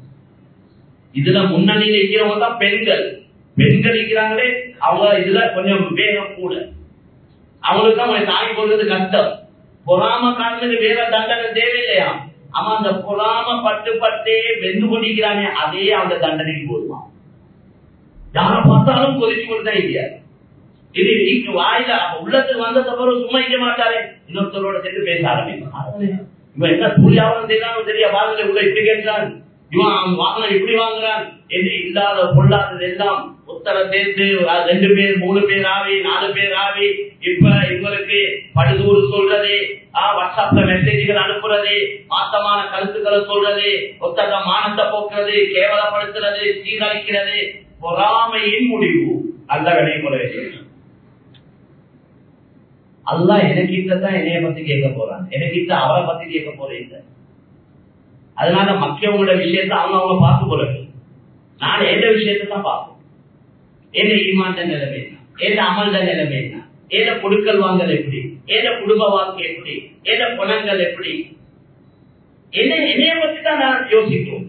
இதுல முன்னணியில் இருக்கிறவங்க தான் பெண்கள் பெண்கள் இருக்கிறாங்களே அவங்க இதுல கொஞ்சம் வேகம் கூட அவங்களுக்கு தான் அவங்க தாங்கி கொள்றது கஷ்டம் பொறாம காரணத்துக்கு வேற தண்டனை தேவையில்லையா ஆமா அந்த பொறாம பட்டு பட்டே வெந்து கொண்டிருக்கிறானே அதே அந்த தண்டனைக்கு போதுமா யார பார்த்தாலும் கொதிச்சு கொண்டுதான் இல்லையா இது நீக்கு வாயில அப்ப உள்ளத்துக்கு வந்த தவிர சும்மா இருக்க மாட்டாரே இன்னொருத்தரோட சேர்ந்து பேச ஆரம்பிப்பான் இவன் என்ன கூலியாவும் தெரியாம தெரிய வாங்கல உள்ள இப்படி கேட்கிறான் இவன் அவன் வாங்கின இப்படி வாங்குறான் என்று இல்லாத பொல்லாதது எல்லாம் உத்தர சேர்த்து அஹ், ரெண்டு பேர் மூணு பேர் ஆவி நாலு பேர் ஆவி இப்ப இவங்களுக்கு படுதூறு சொல்றது ஆஹ், வாட்ஸ்அப்ல மெசேஜ்கள் அனுப்புறது மாத்தமான கருத்துக்களை சொல்றது ஒத்தர மானத்தை போக்குறது கேவலப்படுத்துறது சீரழிக்கிறது பொறாமையின் முடிவு அந்த வினைமுறை அல்லா எனக்கிட்ட தான் என்னைய பத்தி கேட்க போறான் எனக்கிட்ட அவரை பத்தி கேட்க போறேன் அதனால மக்கியவங்களோட விஷயத்தை அவங்க அவங்க பார்த்து கொள்ளணும் நான் எந்த விஷயத்தை தான் பார்ப்போம் என்ன ஈமாண்ட நிலைமை என்ன எந்த அமல்த நிலைமை என்ன ஏத கொடுக்கல் வாங்கல் எப்படி ஏத குடும்ப வாழ்க்கை எப்படி ஏத குணங்கள் எப்படி என்ன என்னைய பத்தி தான் நான் யோசிக்கிறோம்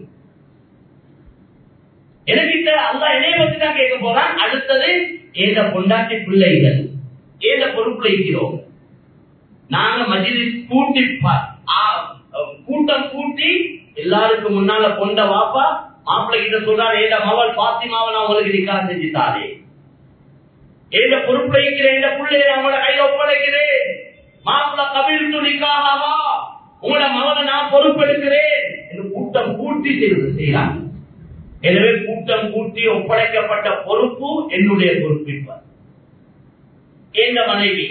எனக்கிட்ட அல்லா என்னைய பத்தி தான் கேட்க போறான் அடுத்தது ஏத பொண்டாட்டி பிள்ளைகள் ஏத பொறுப்புல இருக்கிறோம் நாங்க மஜிலிஸ் கூட்டி பா- ஆ- கூட்டம் கூட்டி எல்லாருக்கும் முன்னால கொண்ட வாப்பா மாப்பிள்ளை கிட்ட சொல்றாரு ஏத மவள் பாத்திமாவை நான் உங்களுக்கு நிக்கா செஞ்சுட்டாரே ஏத பொறுப்புல இருக்கிற இந்த பிள்ளைய அவங்களோட கையில ஒப்படைக்கிறேன் மாப்பிள்ள கபில் துணிக்காகவா உங்களோட மகனை நான் பொறுப்பெடுக்கிறேன் என்று கூட்டம் கூட்டி செய்வது செய்யலாம் எனவே கூட்டம் கூட்டி ஒப்படைக்கப்பட்ட பொறுப்பு என்னுடைய பொறுப்பிப்பார் எந்த மனைவி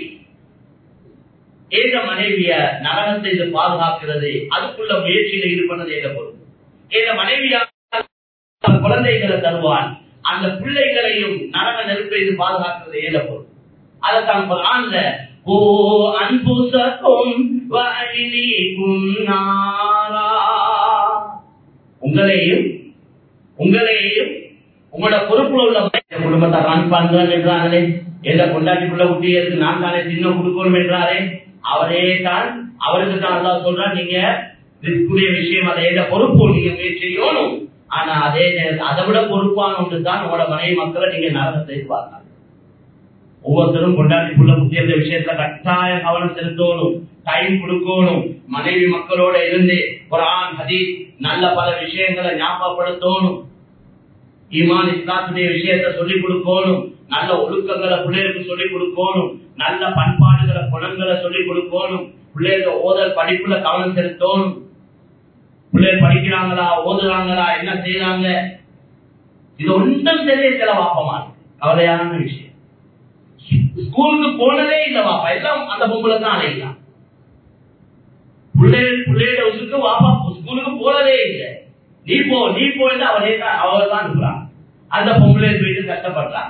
எந்த மனைவிய நரகத்தை இது பாதுகாக்கிறது அதுக்குள்ள முயற்சியில ஈடுபடுறது எந்த பொறுப்பு எந்த மனைவியா குழந்தைகளை தருவான் அந்த பிள்ளைகளையும் நரக நெருப்பை இது பாதுகாக்கிறது எந்த பொறுப்பு அதைத்தான் குரான்ல ஓ அன்புசக்கும் வஅஹ்லீக்கும் நாரா உங்களையும் உங்களையும் உங்களோட பொறுப்புல உள்ள இந்த குடும்பத்தை ரன் பண்றேன் என்றார்களே எந்த கொண்டாட்டிக்குள்ள குட்டிகளுக்கு நான் தானே சின்ன கொடுக்கணும் என்றாரே அவரே தான் அவருக்கு தான் அல்லாஹ் சொல்றான் நீங்க இதுக்குரிய விஷயம் அதை எந்த பொறுப்பு நீங்க முயற்சி செய்யணும் ஆனா அதே நேரத்தில் அதை விட பொறுப்பான ஒன்று தான் உங்களோட மனைவி மக்களை நீங்க நரகத்தை பார்க்கலாம் ஒவ்வொருத்தரும் கொண்டாட்டிக்குள்ள குட்டியந்த விஷயத்துல கட்டாய கவனம் செலுத்தணும் டைம் கொடுக்கணும் மனைவி மக்களோட இருந்து குரான் ஹதீஸ் நல்ல பல விஷயங்களை ஞாபகப்படுத்தணும் ஈமான் இஸ்லாத்துடைய விஷயத்தை சொல்லிக் கொடுக்கணும் நல்ல ஒழுக்கங்களை பிள்ளைகளுக்கு சொல்லிக் கொடுக்கணும் நல்ல பண்பாடுகளை குணங்களை சொல்லிக் கொடுக்கணும் பிள்ளைகள் ஓதல் படிப்புல கவனம் செலுத்தணும் பிள்ளைகள் படிக்கிறாங்களா ஓதுறாங்களா என்ன செய்யறாங்க இது ஒன்றும் தெரிய செலவாப்பமா கவலையான விஷயம் ஸ்கூலுக்கு போனதே இல்ல வாப்பா எல்லாம் அந்த பொம்பளை தான் அழைக்கலாம் பிள்ளைகள் பிள்ளைகள உசுக்கு வாப்பா ஸ்கூலுக்கு போனதே இல்லை நீ போ நீ போயிட்டு அவனே தான் அவள் தான் இருக்கிறான் அந்த பொம்பளை போயிட்டு கஷ்டப்படுறான்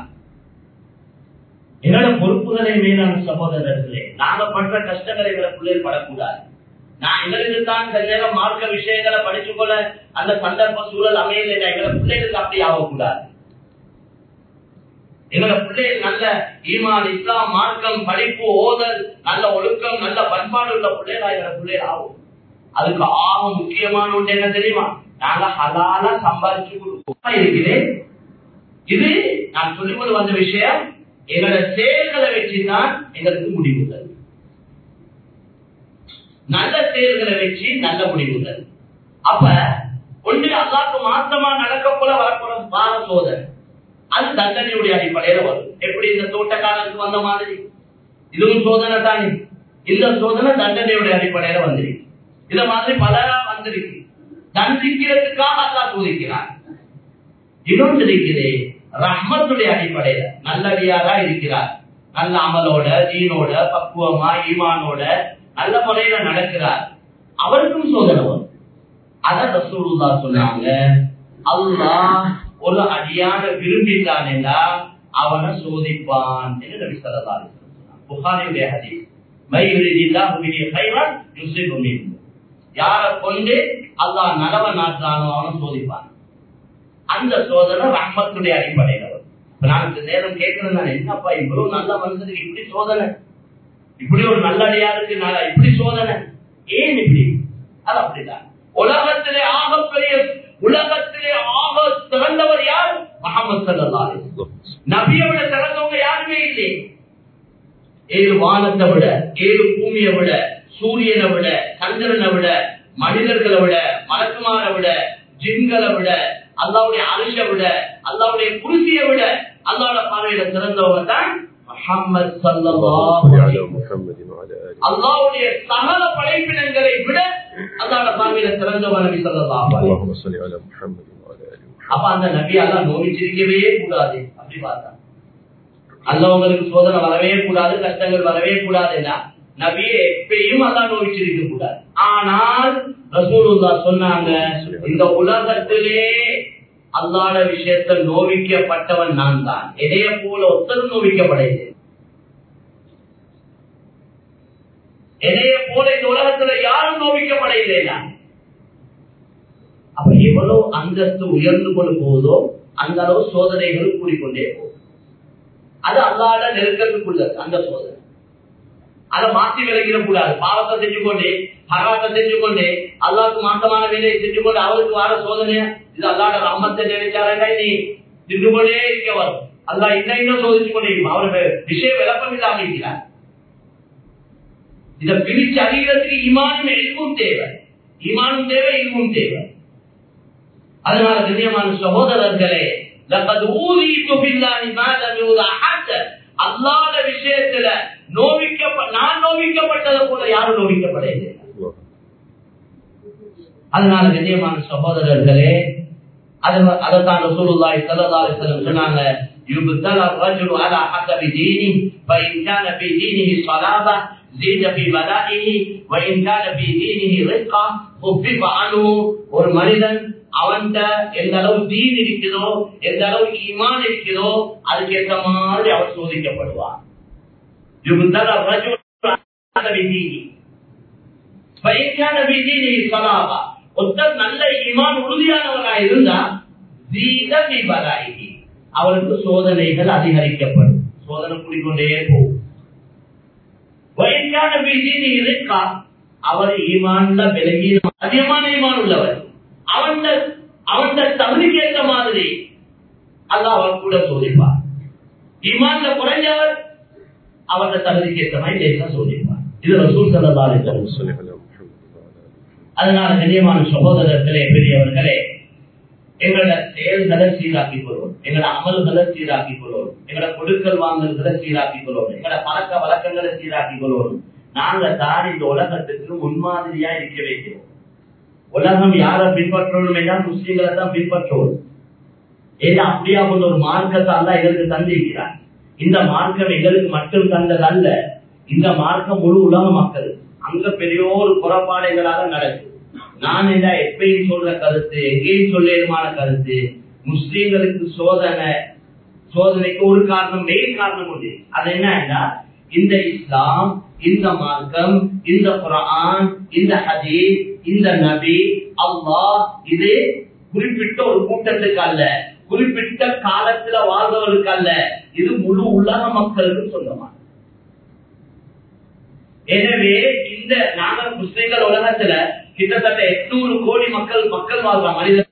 என்னோட பொறுப்புகளை மீதான சகோதரர்களே நாங்க பண்ற கஷ்டங்களை எங்களை பிள்ளைகள் படக்கூடாது நான் எங்களுக்கு தான் சில நேரம் மார்க்க விஷயங்களை படிச்சு கொள்ள அந்த சந்தர்ப்ப சூழல் அமையல எங்களை பிள்ளைகளுக்கு அப்படி ஆகக்கூடாது எங்களோட பிள்ளைகள் நல்ல ஈமான் இஸ்லாம் மார்க்கம் படிப்பு ஓதல் நல்ல ஒழுக்கம் நல்ல பண்பாடு உள்ள பிள்ளைகளா எங்களோட பிள்ளைகள் ஆகும் அதுக்கு ஆக முக்கியமான ஒன்று என்ன தெரியுமா நாங்க ஹலாலா சம்பாதிச்சு கொடுப்போம் இருக்கிறேன் இது நான் சொல்லிக்கொண்டு வந்த விஷயம் எங்களோட செயல்களை வச்சுதான் எங்களுக்கு முடிவுகள் நல்ல செயல்களை வச்சு நல்ல முடிவுகள் அப்ப ஒன்று அல்லாக்கு மாத்தமா நடக்க போல வரப்போற வார சோதனை அது தண்டனையுடைய அடிப்படையில வரும் எப்படி இந்த தோட்டக்காரனுக்கு வந்த மாதிரி இதுவும் சோதனை தானே இந்த சோதனை தண்டனையுடைய அடிப்படையில வந்திருக்கு இத மாதிரி பலரா வந்திருக்கு தண்டிக்கிறதுக்காக அல்லா சோதிக்கிறார் இன்னொன்று இருக்குது ரஹ்மத்துடைய அடிப்படையில நல்லடியாரா இருக்கிறார் நல்ல அமலோட தீனோட பக்குவமா ஈமானோட நல்ல முறையில நடக்கிறார் அவருக்கும் சோதனை வரும் அத ரசூலுல்லா சொன்னாங்க அல்லாஹ் ஒரு அடியான விரும்பிட்டானேடா அவனை சோதிப்பான் என்று நபி ஸல்லல்லாஹு அலைஹி வஸல்லம் புகாரியுடைய ஹதீஸ் மையுரிதில்லாஹு பிஹி கைரன் யுஸிபு மின்ஹு யார கொண்டு அல்லாஹ் நலவ நாட்டானோ அவனை சோதிப்பான் அந்த சோதனை ரஹ்மத்துடைய அடிப்படையில் வரும் இப்ப நான் இந்த நேரம் கேட்கிறேன் நான் என்னப்பா இவ்வளவு நல்ல மனுஷனுக்கு இப்படி சோதனை இப்படி ஒரு நல்லடியாருக்கு நான் இப்படி சோதனை ஏன் இப்படி அது அப்படிதான் உலகத்திலே ஆகப்பெரிய உலகத்திலே ஆக சிறந்தவர் யார் முகமது சல்லல்லாஹு நபியை விட சிறந்தவங்க யாருமே இல்லை ஏழு வானத்தை விட ஏழு பூமியை விட சூரியனை விட சந்திரனை விட மனிதர்களை விட மலக்குமாரை விட ஜின்களை விட அல்லாவுடைய அரிச விட அல்லாவுடைய குருசியை விட அல்லாவோட பார்வையில சிறந்தவங்க தான் முகமது சல்லல்லாஹு அலைஹி வஸல்லம். அல்லாவுடைய சகல படைப்பினங்களை விட அல்லாவோட பார்வையில சிறந்தவங்க நபி ஸல்லல்லாஹு அலைஹி வஸல்லம். اللهم صل على محمد وعلى ال محمد அப்ப அந்த நபியெல்லாம் நோவிச்சிருக்கவே கூடாது அப்படி பார்த்தா அல்லவங்களுக்கு சோதனை வரவே கூடாது கஷ்டங்கள் வரவே கூடாதுன்னா நபியை எப்பயும் அல்லாஹ் நோவிச்சிருக்க கூடாது ஆனால் ரசூலுல்லா சொன்னாங்க இந்த உலகத்திலே அல்லாட விஷயத்தில் நோவிக்கப்பட்டவன் நான் தான் எதைய போல ஒத்தரும் நோவிக்கப்படைந்தேன் எதைய போல இந்த உலகத்துல யாரும் நோவிக்கப்படையில்லையா அப்ப எவ்வளவு அந்தஸ்து உயர்ந்து கொண்டு போகுதோ அந்த அளவு சோதனைகளும் கூடிக்கொண்டே போகும் அது அல்லாட நெருக்கத்துக்குள்ளது அந்த சோதனை அதை மாற்றி விலகிட கூடாது பாவத்தை செஞ்சு கொண்டே ஹராத்தை செஞ்சு கொண்டே அல்லாவுக்கு மாற்றமான வேலையை செஞ்சு கொண்டு அவருக்கு வர சோதனை இது அல்லாட ரம்மத்தை நினைச்சாரா நீ நின்று கொண்டே இருக்க வரும் அல்லா இன்னும் இன்னும் சோதிச்சு கொண்டே இருக்கும் அவருக்கு விஷயம் விளக்கம் இல்லாம இருக்கிறார் இதை பிரிச்சு அறிகிறதுக்கு இமானும் எல்மும் தேவை இமானும் தேவை இல்மும் தேவை அதனால கண்ணியமான சகோதரர்களே لقد اوذيت بالله ما لم يوضع حد அல்லாஹ்ட விஷயத்துல நோவிக்கப்ப நான் நோவிக்கப்பட்டதை போல யாரும் நோவிக்கப்படவில்லை الله அதனால கண்ணியமான சகோதரர்களே அது அதைத்தான் ரசூலுல்லாஹி ஸல்லல்லாஹு அலைஹி வஸல்லம் சொன்னாங்க يبتلى الرجل على حسب دينه فإن كان في دينه صلابة زيد في بلائه وإن كان في دينه رقة خفف عنه ஒரு மனிதன் அவன்கிட்ட எந்த அளவு தீன் இருக்குதோ எந்த அளவு ஈமான் இருக்குதோ அதுக்கேற்ற மாதிரி அவன் சோதிக்கப்படுவான் يبتلى الرجل على حسب دينه فإن كان في دينه صلابة ஒருத்தர் நல்ல ஈமான் உறுதியானவராக இருந்தா ஜீத விபலாயி அவருக்கு சோதனைகள் அதிகரிக்கப்படும் சோதனை கூடிக்கொண்டே போகும் வயசான பிஜினி இருக்கா அவர் ஈமான்ல விலகி அதிகமான ஈமான் உள்ளவர் அவன் அவன் தகுதிக்கு ஏற்ற மாதிரி அல்லாஹ் அவர் கூட சோதிப்பார் ஈமான்ல குறைஞ்சவர் அவருடைய தகுதிக்கு ஏற்ற மாதிரி லேசா சோதிப்பார் இது ரசூல் சல்லல்லாஹு அலைஹி اللهم வஸல்லம் صل على محمد وعلى ال محمد அதனால கண்ணியமான சகோதரர்களே பெரியவர்களே எங்களோட செயல்களை சீராக்கிக் கொள்வோம் எங்களோட அமல்களை சீராக்கிக் கொள்வோம் எங்களோட கொடுக்கல் வாங்கல்களை சீராக்கிக் கொள்வோம் எங்களோட பழக்க வழக்கங்களை சீராக்கிக் கொள்வோம் நாங்க தான் இந்த உலகத்துக்கு முன்மாதிரியா இருக்க வைக்கிறோம் உலகம் யார பின்பற்றணும் என்றால் முஸ்லீம்களை தான் பின்பற்றுவோம் ஏன்னா அப்படியா கொண்ட ஒரு மார்க்கத்தை அல்ல எங்களுக்கு தந்திருக்கிறார் இந்த மார்க்கம் எங்களுக்கு மட்டும் தந்தது அல்ல இந்த மார்க்கம் முழு உலக மக்கள் அங்க பெரிய ஒரு புறப்பாடுகளாக நடக்குது நான் என்ன எப்பயும் சொல்ற கருத்து எங்கேயும் சொல்லேதுமான கருத்து முஸ்லீம்களுக்கு சோதனை சோதனைக்கு ஒரு காரணம் மெயின் காரணம் உண்டு அது என்னன்னா இந்த இஸ்லாம் இந்த மார்க்கம் இந்த குரான் இந்த ஹதீஸ் இந்த நபி அல்லாஹ் இது குறிப்பிட்ட ஒரு கூட்டத்துக்கு அல்ல குறிப்பிட்ட காலத்துல வாழ்ந்தவர்களுக்கு அல்ல இது முழு உலக மக்களுக்கு சொந்தமான எனவே இந்த நாங்க முஸ்லிம்கள் உலகத்துல கிட்டத்தட்ட எட்நூறு கோடி மக்கள் மக்கள் வாழ்றாங்க மனிதர்கள்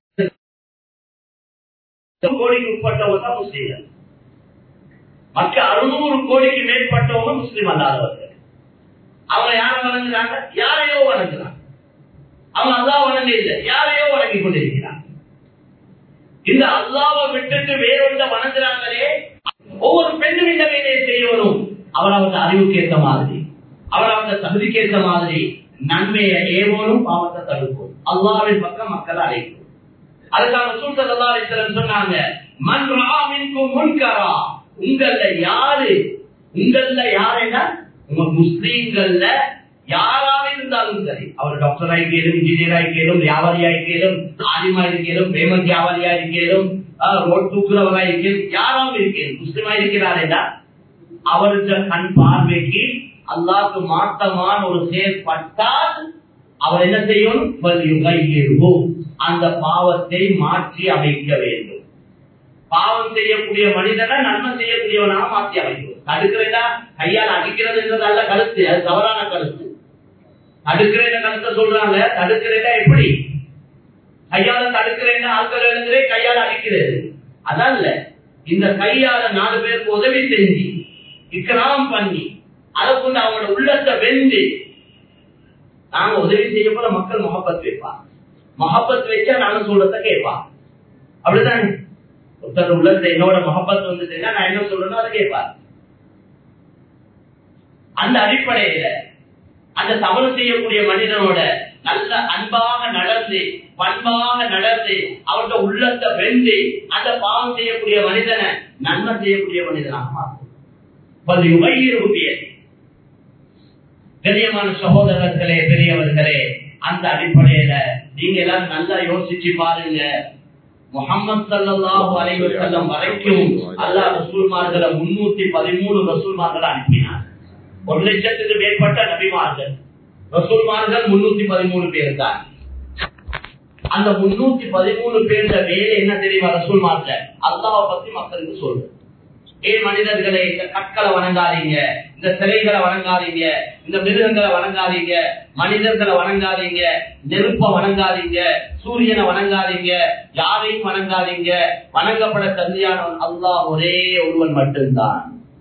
கோடிக்கு உட்பட்டவங்க தான் முஸ்லீம்கள் மற்ற அறுநூறு கோடிக்கு மேற்பட்டவங்க முஸ்லீம் அல்லாதவர்கள் அவங்க யாரை வணங்குறாங்க யாரையோ வணங்குறாங்க அவங்க அல்லா வணங்க இல்லை யாரையோ வணங்கி கொண்டிருக்கிறாங்க இந்த அல்லாவை விட்டுட்டு வேறொன்ற வணங்குறாங்களே ஒவ்வொரு பெண்ணும் இந்த வேலையை செய்யணும் அவர் அவங்க அறிவுக்கு ஏற்ற மாதிரி அவர் அவங்க தகுதிக்கு ஏற்ற மாதிரி நன்மையை ஏவோனும் பாவத்தை தடுக்கும் அல்லாவின் பக்கம் மக்களை அழைக்கும் அதுக்காக சூழ்நிலை சொன்னாங்க மண் ராமின்கும் முன்கரா உங்கள யாரு உங்கள யாருன்னா உங்க முஸ்லீம்கள்ல யாராக இருந்தாலும் சரி அவர் டாக்டர் ஆகிக்கலும் இன்ஜினியர் ஆகிக்கலும் வியாபாரி ஆகிக்கலும் ஆலிமா இருக்கலும் பேமெண்ட் வியாபாரியா இருக்கலும் ரோட் தூக்குறவரா இருக்கலும் யாராவது இருக்கேன் முஸ்லீமா இருக்கிறாரேடா அவருக்கு கண் பார்வைக்கு அல்லாக்கு மாற்றமான ஒரு செயற்பட்டால் அவர் என்ன செய்யணும் அந்த பாவத்தை மாற்றி அமைக்க வேண்டும் பாவம் செய்யக்கூடிய மனிதனை நன்மை செய்யக்கூடியவனாக மாற்றி அமைக்கும் தடுக்கிறதா கையால் அடிக்கிறது அல்ல கருத்து அது தவறான கருத்து தடுக்கிறேன் கருத்தை சொல்றாங்க தடுக்கிறதா எப்படி கையால தடுக்கிறேன் ஆட்கள் எழுதுறே கையால் அடிக்கிறது அதான் இல்ல இந்த கையால நாலு பேருக்கு உதவி செஞ்சு இக்கராம் பண்ணி அதை கொண்டு அவங்களோட உள்ளத்தை வெந்து நாங்க உதவி செய்ய போல மக்கள் மொஹப்பத் வைப்பாங்க மொஹப்பத் வச்சா நாங்க சொல்றத கேட்பான் அப்படிதான் ஒருத்தர் உள்ளத்துல என்னோட மொஹப்பத் வந்துச்சுன்னா நான் என்ன சொல்றேனோ அதை கேட்பார் அந்த அடிப்படையில அந்த தவறு செய்யக்கூடிய மனிதனோட நல்ல அன்பாக நடந்து பண்பாக நடந்து அவருடைய உள்ளத்தை வெந்து அந்த பாவம் செய்யக்கூடிய மனிதனை நன்மை செய்யக்கூடிய மனிதனாக மாற்றும் கண்ணியமான சகோதரர்களே பெரியவர்களே அந்த அடிப்படையில நீங்க எல்லாம் நல்லா யோசிச்சு பாருங்க முகமது சல்லாஹூ அலைவசல்லம் வரைக்கும் அல்லா ரசூல்மார்களை முன்னூத்தி பதிமூணு ரசூல்மார்களை அனுப்பினார் ஒரு லட்சத்துக்கு மேற்பட்ட நபிமார்கள் ரசூல்மார்கள் முன்னூத்தி பதிமூணு பேர் தான் அந்த முன்னூத்தி பதிமூணு பேர்ல வேலை என்ன தெரியுமா ரசூல்மார்கள் அல்லாவை பத்தி மக்களுக்கு சொல்லு ஏ மனிதர்களை இந்த கற்களை வணங்காதீங்க இந்த சிலைகளை வணங்காதீங்க இந்த மிருகங்களை வணங்காதீங்க மனிதர்களை வணங்காதீங்க நெருப்ப வணங்காதீங்க சூரியனை வணங்காதீங்க யாரையும் வணங்காதீங்க வணங்கப்பட தந்தையானவன் அல்லாஹ் ஒரே ஒருவன் மட்டும்தான்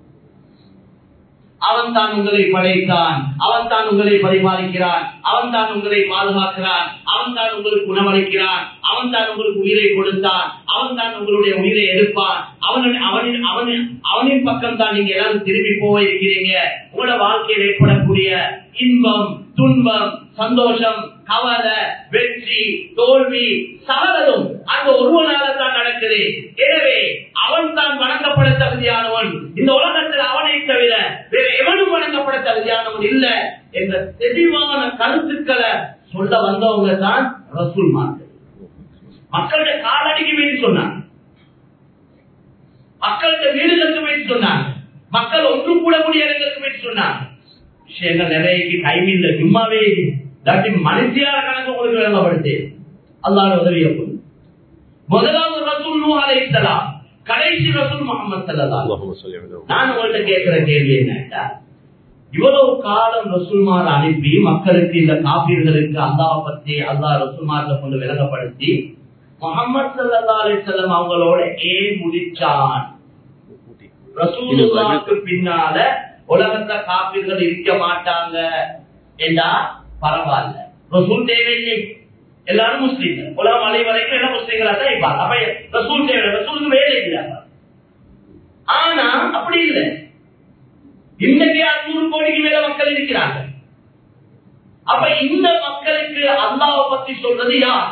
அவன் தான் உங்களை படைத்தான் அவன் தான் உங்களை பரிமாறிக்கிறான் அவன் தான் உங்களை பாதுகாக்கிறான் அவன் தான் உங்களுக்கு உணவளிக்கிறான் அவன் தான் உங்களுக்கு உயிரை கொடுத்தான் அவன் தான் உங்களுடைய உயிரை எடுப்பான் அவன் அவனின் அவனின் அவனின் பக்கம் தான் நீங்க எல்லாரும் திரும்பி போயிருக்கிறீங்க உங்களோட வாழ்க்கையில் ஏற்படக்கூடிய இன்பம் துன்பம் சந்தோஷம் கவலை வெற்றி தோல்வி சகலரும் அந்த ஒருவனால தான் நடக்குது எனவே அவன் தான் வணங்கப்பட தகுதியானவன் இந்த உலகத்தில் அவனை தவிர வேற எவனும் வணங்கப்பட தகுதியானவன் இல்ல என்ற தெளிவான கருத்துக்களை சொல்ல வந்தவங்க தான் ரசூல் மக்கள் மக்களுடைய காலடிக்கு வேண்டி சொன்னாங்க மக்களுடைய வீடுகளுக்கு வேண்டி சொன்னாங்க மக்கள் ஒன்று கூடக்கூடிய இடங்களுக்கு வேண்டி சொன்னாங்க விஷயங்கள் நிறைய டைம் இல்லை சும்மாவே இல்லாட்டி மனுஷியார கணக்கு உங்களுக்கு விளங்கப்படுத்து அல்லாத உதவிய கொண்டு முதலாவது ரசூல் நூ அலைத்தலாம் கடைசி ரசூல் முகமது சல்லா நான் உங்கள்கிட்ட கேட்கிற கேள்வி என்னட்டா இவ்வளவு காலம் ரசூல்மார் அனுப்பி மக்களுக்கு இந்த காப்பீர்களுக்கு அல்லாஹ் பத்தி அல்லாஹ் ரசூல்மார்ல கொண்டு விளங்கப்படுத்தி முகமது சல்லா அலிசல்லம் அவங்களோட ஏன் முடிச்சான் ரசூலுல்லாவுக்கு பின்னால உலகத்துல காப்பீர்கள் இருக்க மாட்டாங்க என்றா பரவாயில்ல ரசூல் தேவையில்லை எல்லாரும் முஸ்லீம்கள் உலகம் அலை வரைக்கும் எல்லாம் முஸ்லீம்களா தான் இருப்பாங்க அப்ப ரசூல் தேவை ரசூலுக்கு வேலை இல்லை ஆனா அப்படி இல்லை இன்னைக்கு அறுநூறு கோடிக்கு மேல மக்கள் இருக்கிறாங்க அப்ப இந்த மக்களுக்கு அல்லாவை பத்தி சொல்றது யார்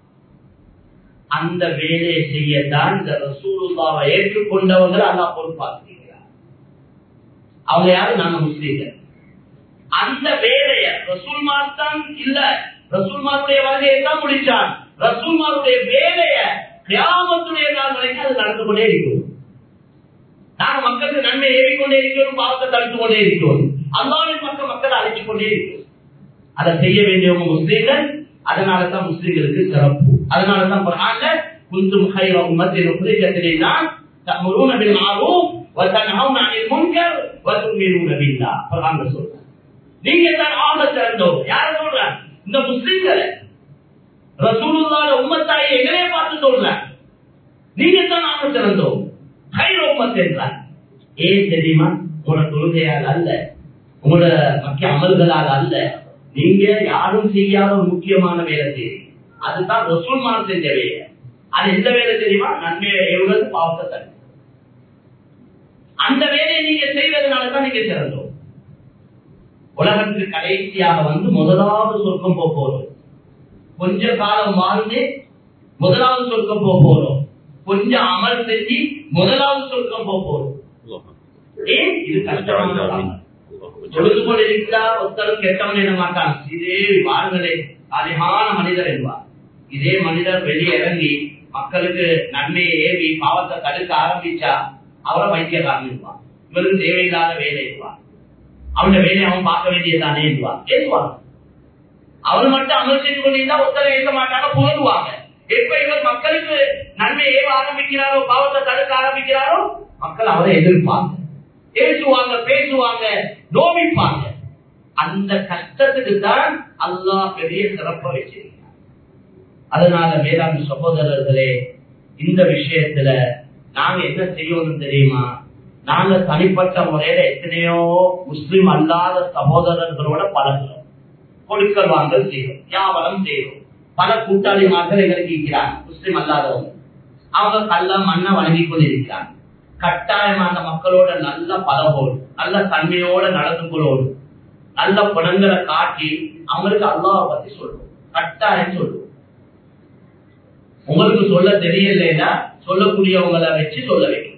அந்த வேலையை செய்யத்தான் இந்த ரசூலுல்லாவை ஏற்றுக்கொண்டவங்க அல்லா பொறுப்பாக்குகிறார் அவங்க யாரு நாங்க முஸ்லீம்கள் அந்த வேலைய ரசூல்மார் தான் இல்ல ரசூல்மாருடைய வருகையை தான் முடிச்சான் ரசூல்மாருடைய வேலைய கிராமத்துடைய நாள் வரைக்கும் அது நடந்து கொண்டே இருக்கும் நாங்க மக்களுக்கு நன்மை ஏறிக்கொண்டே இருக்கிறோம் பாவத்தை தடுத்து கொண்டே இருக்கிறோம் அல்லாவின் மக்கள் மக்களை அழைத்துக் கொண்டே இருக்கிறோம் அதை செய்ய வேண்டியவங்க முஸ்லீம்கள் அதனாலதான் முஸ்லீம்களுக்கு சிறப்பு அதனாலதான் குரான்ல குந்தும் خير أمة أخرجت للناس تأمرون بالمعروف وتنهون عن المنكر وتؤمنون بالله குர்ஆன்ல சொல்றாங்க நீங்க தான் ஆக சிறந்தவர் யார சொல்றாங்க இந்த முஸ்லிம்களை ரசூலுல்லாஹ் உம்மத்தாயை எங்களே பார்த்து சொல்றாங்க நீங்க தான் ஆக சிறந்தவர் خير أمة என்றார் ஏன் தெரியுமா உங்களோட தொழுகையால் அல்ல உங்களோட மக்கிய அமல்களால் அல்ல நீங்க யாரும் செய்யாத ஒரு முக்கியமான வேலை செய்யுங்க அதுதான் ரசூல்மான் செஞ்ச வேலை அது எந்த வேலை தெரியுமா நன்மையை ஏவுறது பாவத்தை தடுக்க அந்த வேலையை நீங்க செய்வதனால தான் நீங்க சிறந்தோம் உலகத்துக்கு கடைசியாக வந்து முதலாவது சொர்க்கம் போக போறோம் கொஞ்ச காலம் வாழ்ந்து முதலாவது சொர்க்கம் போக போறோம் கொஞ்சம் அமல் செஞ்சு முதலாவது சொர்க்கம் போக போறோம் الله ஏன் இது கஷ்டமான أكبر காலம். الله தொழுது أكبر கொண்டிருந்தா ஒருத்தரும் கெட்டவன் என மாட்டான் இதே வாழ்களே அதிகமான மனிதர் என்பார் இதே மனிதர் வெளியே இறங்கி மக்களுக்கு நன்மையை ஏவி பாவத்தை தடுக்க ஆரம்பிச்சா அவரை வைத்தியக்காரன் இருப்பான் இவருக்கு தேவையில்லாத வேலை இருப்பான் அவன வேலையை அவன் பார்க்க வேண்டியதானே இருப்பான் ஏசுவாங்க அவர் மட்டும் அமல் செய்து கொண்டிருந்தா ஒருத்தரை ஏற்க மாட்டாங்க புகழ்வாங்க எப்ப இவர் மக்களுக்கு நன்மை ஏவ ஆரம்பிக்கிறாரோ பாவத்தை தடுக்க ஆரம்பிக்கிறாரோ மக்கள் அவரை எதிர்ப்பாங்க பேசுவாங்க பேசுவாங்க நோவிப்பாங்க அந்த கஷ்டத்துக்கு தான் அல்லாஹ் பெரிய சிறப்பை வச்சிருக்கிறார் அதனால வேளாண் சகோதரர்களே இந்த விஷயத்துல நாங்க என்ன செய்யணும் தெரியுமா நாங்க தனிப்பட்ட முறையில எத்தனையோ முஸ்லிம் அல்லாத சகோதரர்களோட பழகிறோம் கொடுக்கல் வாங்கல் செய்யறோம் வியாபாரம் செய்யறோம் பல கூட்டாளிமார்கள் எங்களுக்கு இருக்கிறாங்க முஸ்லிம் அல்லாதவங்க அவங்க கல்ல மண்ணை வழங்கி கொண்டிருக்கிறாங்க கட்டாயமா அந்த மக்களோட நல்ல பழகோடு நல்ல தன்மையோட நடந்து கொள்ளோடு நல்ல குணங்களை காட்டி அவங்களுக்கு அல்லாஹ் பத்தி சொல்லுவோம் கட்டாயம் சொல்லுவோம் உங்களுக்கு சொல்ல தெரியலைன்னா சொல்லக்கூடியவங்களை வச்சு சொல்ல வைக்கணும்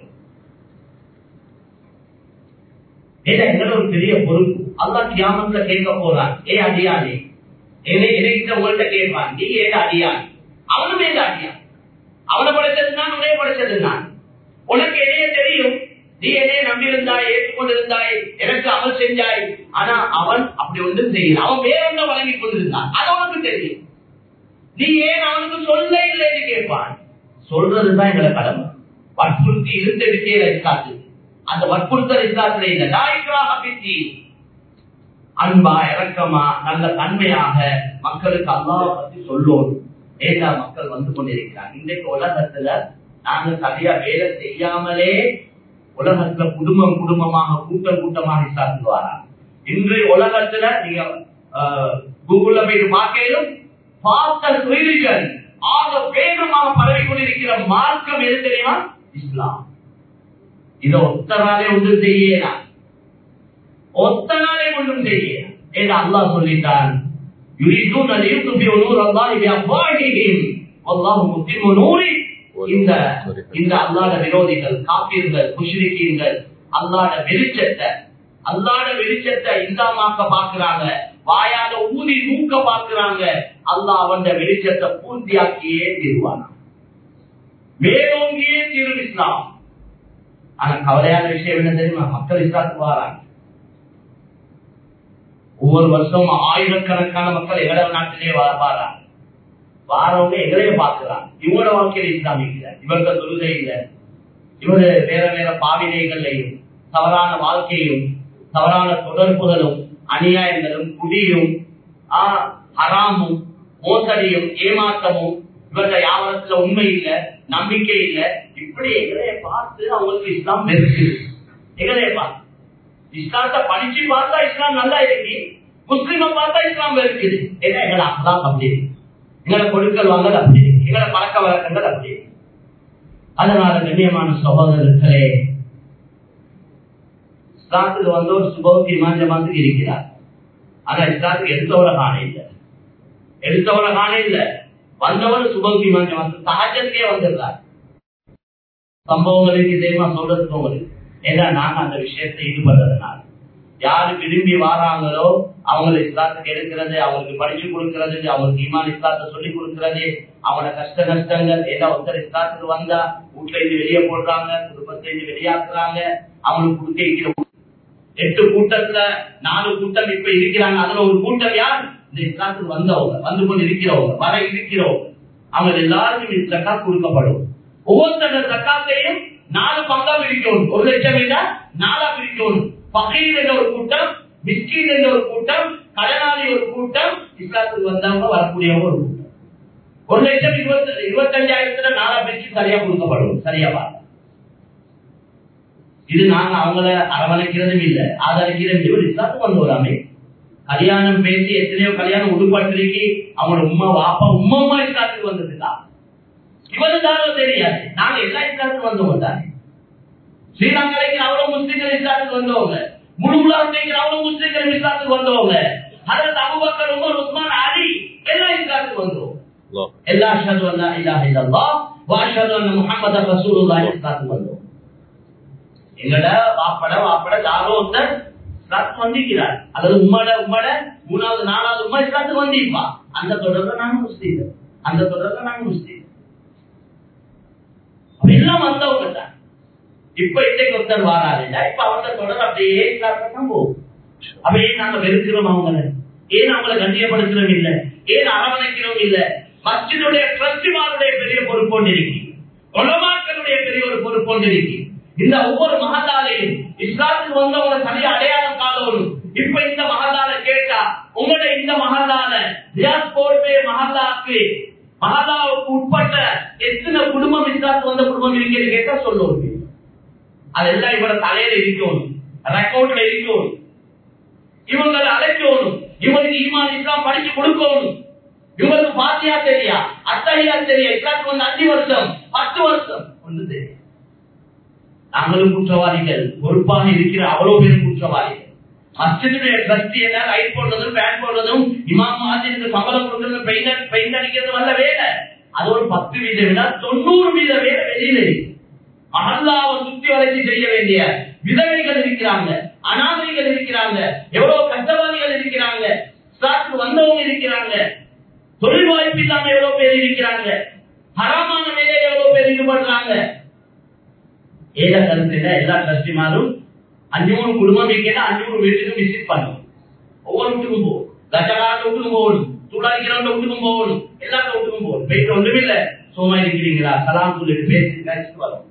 ஏன்னா எங்களோட ஒரு பெரிய பொறுப்பு அல்லா கியாமத்துல கேட்க போறான் ஏ அடியானே என்னை என்கிட்ட உங்கள்கிட்ட கேட்பான் நீ ஏட அடியான் அவனும் ஏத அடியான் அவனை படைச்சது நான் உன்னைய படைச்சது நான் உனக்கு என்னைய தெரியும் நீ என்னைய நம்பியிருந்தாய் ஏற்றுக்கொண்டிருந்தாய் எனக்கு அமல் செஞ்சாய் ஆனா அவன் அப்படி ஒன்றும் செய்யல அவன் வேற ஒன்றை வழங்கி கொண்டிருந்தான் அது அவனுக்கு தெரியும் நீ ஏன் அவனுக்கு சொல்ல இல்லைன்னு கேட்பான் சொல்றதுதான் எங்களை கடமை வற்புறுத்தி இருந்தெடுக்கே இருக்காது அந்த வற்புறுத்தல் இஸ்லாத்துல இல்ல நாய்க்கராக பித்தி அன்பா இறக்கமா நல்ல தன்மையாக மக்களுக்கு அல்லாஹ் பத்தி சொல்லுவோம் ஏதா மக்கள் வந்து கொண்டிருக்கிறாங்க இன்றைக்கு உலகத்துல நாங்க சரியா வேலை செய்யாமலே உலகத்துல குடும்பம் குடும்பமாக கூட்டம் கூட்டமாக இஸ்லாத்துக்கு வராங்க இன்றைய உலகத்துல நீங்க கூகுள்ல போய் பார்க்கலும் ஃபாஸ்டர் ரிலிஜன் ஆக வேகமாக பரவி கொண்டிருக்கிற மார்க்கம் எது தெரியுமா இஸ்லாம் இத ஒத்தனாலே ஒன்றும் செய்யலாம் ஒத்தனாலே ஒன்றும் செய்யலாம் ஏன்னா அல்லாஹ் சொல்லிட்டான் يريدون ليطفئوا نور الله بأفواههم والله متم نوره இந்த இந்த அல்லாட விரோதிகள் காப்பீர்கள் முஷ்ரிக்கீன்கள் அல்லாட வெளிச்சத்தை அல்லாட வெளிச்சத்தை இல்லாமாக்க பாக்குறாங்க வாயால ஊதி தூக்க பாக்குறாங்க அல்லாஹ் அவன் வெளிச்சத்தை பூர்த்தியாக்கியே தீர்வானா மேலோங்கியே தீரும் இஸ்லாம் ஆனா கவலையான விஷயம் என்ன தெரியுமா மக்கள் இஸ்லாத்துக்கு வராங்க ஒவ்வொரு வருஷம் ஆயிரக்கணக்கான மக்கள் எங்கட நாட்டிலே வாராங்க வாரவங்க எங்களையே பார்க்கிறாங்க இவங்களோட வாழ்க்கையில இஸ்லாம் இல்லை இவங்க தொழுகை இல்லை இவரு வேற வேற பாவினைகள்லையும் தவறான வாழ்க்கையும் தவறான தொடர்புகளும் அநியாயங்களும் குடியும் ஹராமும் மோசடியும் ஏமாற்றமும் இவங்க வியாபாரத்துல உண்மை இல்லை நம்பிக்கை இல்லை இப்படி எங்களைய பார்த்து அவங்களுக்கு இஸ்லாம் வெறுக்குது எங்களைய பார்த்து இஸ்லாத்தை படிச்சு பார்த்தா இஸ்லாம் நல்லா இருக்கு முஸ்லிம பார்த்தா இஸ்லாம் வெறுக்குது ஏன்னா எங்களை அப்பதான் அப்படி இருக்கு எங்களை கொடுக்கல் வாங்கல் அப்படி இருக்கு எங்களை பழக்க வழக்கங்கள் அப்படி இருக்கு அதனால கண்ணியமான சகோதரர்களே இஸ்லாத்துக்கு வந்து ஒரு சுபவுக்கு இமாஞ்சமாத்துக்கு இருக்கிறார் ஆனா இஸ்லாத்துக்கு எடுத்தவரை காண இல்லை எடுத்தவரை காண இல்லை வந்தவர் சுபவுக்கு இமாஞ்சமாத்து சகஜத்துக்கே வந்துடுறார் சம்பவங்களுக்கு இதேமா சொல்றதுக்கு உங்களுக்கு ஏன்னா நாங்க அந்த விஷயத்தை ஈடுபடுறதுனால யாரு விரும்பி வாராங்களோ அவங்களை இஸ்லாத்துக்கு எடுக்கிறது அவங்களுக்கு படிச்சு கொடுக்கறது அவங்களுக்கு ஈமான் இஸ்லாத்தை சொல்லி கொடுக்கறது அவங்களோட கஷ்ட நஷ்டங்கள் ஏதோ ஒருத்தர் இஸ்லாத்துக்கு வந்தா வீட்டுல இருந்து வெளியே போடுறாங்க குடும்பத்தை இருந்து வெளியாக்குறாங்க அவங்களுக்கு கொடுக்க இருக்கிற எட்டு கூட்டத்துல நாலு கூட்டம் இப்ப இருக்கிறாங்க அதுல ஒரு கூட்டம் யார் இந்த இஸ்லாத்துக்கு வந்தவங்க வந்து கொண்டு இருக்கிறவங்க வர இருக்கிறவங்க அவங்க எல்லாருக்கும் இந்த ஜக்காத் கொடுக்கப்படும் ஒவ்வொருத்தர ஜக்காத்தையும் நாலு பங்கா பிரிக்கணும் ஒரு லட்சம் இருந்தா நாலா பிரிக்கணும் பகீர் என்ற ஒரு கூட்டம் மிஸ்கீன் என்ற ஒரு கூட்டம் கடனாளி ஒரு கூட்டம் இஸ்லாத்துக்கு வந்தவங்க வரக்கூடியவங்க ஒரு கூட்டம் ஒரு லட்சம் இருபத்தி இருபத்தஞ்சாயிரத்துல நாலா பிரிச்சு சரியா கொடுக்கப்படும் சரியா பாருங்க இது நாங்க அவங்கள அரவணைக்கிறதும் இல்ல ஆதரிக்கிறதும் இல்லை இஸ்லாத்துக்கு வந்து வராமே கல்யாணம் பேசி எத்தனையோ கல்யாணம் உடுப்பட்டிருக்கு அவங்களோட உமா வாப்பா உமா உமா இஸ்லாத்துக்கு வந்ததுதான் இவரு தானோ தெரியாது நாங்க எல்லா இஸ்லாத்துக்கு வந்தவங்க தானே ஸ்ரீலங்காலைக்கு அவ்வளவு முஸ்லீம்கள் இஸ்லாத்துக்கு வந்தவங்க முழு உலகத்தைக்கு அவ்வளவு முஸ்லீம்கள் இஸ்லாத்துக்கு வந்தவங்க அதற்கு அபுபக்கர் உமர் உஸ்மான் அலி எல்லாம் இஸ்லாத்துக்கு வந்தோம் الله எல்லா அஷ்ஹது அல்லா இலாஹ இல்லல்லாஹ் வ அஷ்ஹது அன்ன முஹம்மதர் ரசூலுல்லாஹி இஸ்லாத்துக்கு வந்தோம் எங்கட வாப்பட வாப்பட யாரோ ஒருத்தர் இஸ்லாத்துக்கு வந்திருக்கிறார் அதாவது உம்மட உம்மட மூணாவது நாலாவது உம்மா இஸ்லாத்துக்கு வந்திருப்பா அந்த தொடர்ல நாங்க முஸ்லீம் அந்த தொடர்ல நாங்க முஸ்லீம் அப்ப எல்லாம் வந்தவங்க தான் இப்ப இன்றைக்கு ஒருத்தர் வாராது இப்ப அவங்க தொடர் அப்படியே இஸ்லாத்துக்கு தான் போகும் அப்ப ஏன் நாங்க வெறுக்கிறோம் அவங்கள ஏன் அவங்கள கண்ணியப்படுத்துறோம் இல்ல ஏன் அரவணைக்கிறோம் இல்ல மஸ்ஜிதுடைய ட்ரஸ்டிமாருடைய பெரிய பொறுப்போடு இருக்கு உலமாக்களுடைய பெரிய ஒரு பொறுப்போடு இருக்கு இந்த ஒவ்வொரு மகதாலையும் இஸ்லாத்துக்கு வந்தவங்க சரியா அடையாளம் காணணும் இப்ப இந்த மகதால கேட்டா உங்களோட இந்த மகதால ரியாஸ் கோர்பே மகதாக்கு மகதாவுக்கு உட்பட்ட எத்தனை குடும்பம் இஸ்லாத்துக்கு வந்த குடும்பம் இருக்குன்னு கேட்டா சொல்லுவோம் அதெல்லாம் இவர தலையில இருக்கணும் ரெக்கார்ட்ல இருக்கணும் இவங்களை அழைக்கணும் இவருக்கு ஈமான் இஸ்லாம் படிச்சு கொடுக்கணும் இவருக்கு பாத்தியா தெரியா அத்தகையா தெரியா இஸ்லாத்துக்கு வந்து அஞ்சு வருஷம் பத்து வருஷம் ஒன்று தெரியும் நாங்களும் குற்றவாளிகள் பொறுப்பாக இருக்கிற அவ்வளவு பேரும் குற்றவாளிகள் மஸ்ஜிதுடைய ட்ரஸ்டி என்ன லைட் போடுறதும் பேன் போடுறதும் இமாம் மாதிரி சம்பளம் கொடுக்கறதும் பெயிண்ட் பெயிண்ட் அடிக்கிறது வல்ல வேலை அது ஒரு பத்து வீத விட தொண்ணூறு வீத வேலை வெளியில இருக்கு மகல்லாவை சுத்தி வளைச்சு செய்ய வேண்டிய விதவைகள் இருக்கிறாங்க அனாதைகள் இருக்கிறாங்க எவ்வளவு கஷ்டவாதிகள் இருக்கிறாங்க ஸ்டாக்கு வந்தவங்க இருக்கிறாங்க தொழில் வாய்ப்பு இல்லாம எவ்வளவு பேர் இருக்கிறாங்க ஹராமான வேலையில எவ்வளவு பேர் ஈடுபடுறாங்க ஏத கருத்துல எல்லா ட்ரஸ்டிமாரும் அஞ்சூறு குடும்பம் இருக்கிற அஞ்சூறு வீட்டுக்கு விசிட் பண்ணும் ஒவ்வொரு வீட்டுக்கும் போகும் கஜகார வீட்டுக்கும் போகணும் சூடாக்கிறவங்க வீட்டுக்கும் போகணும் எல்லாத்த வீட்டுக்கும் போகணும் போயிட்டு ஒன்றும் இல்ல சும்மா இருக்கிறீங்களா சலாம் சொல்லிட்டு பேசி கழிச்சுட்டு வரும்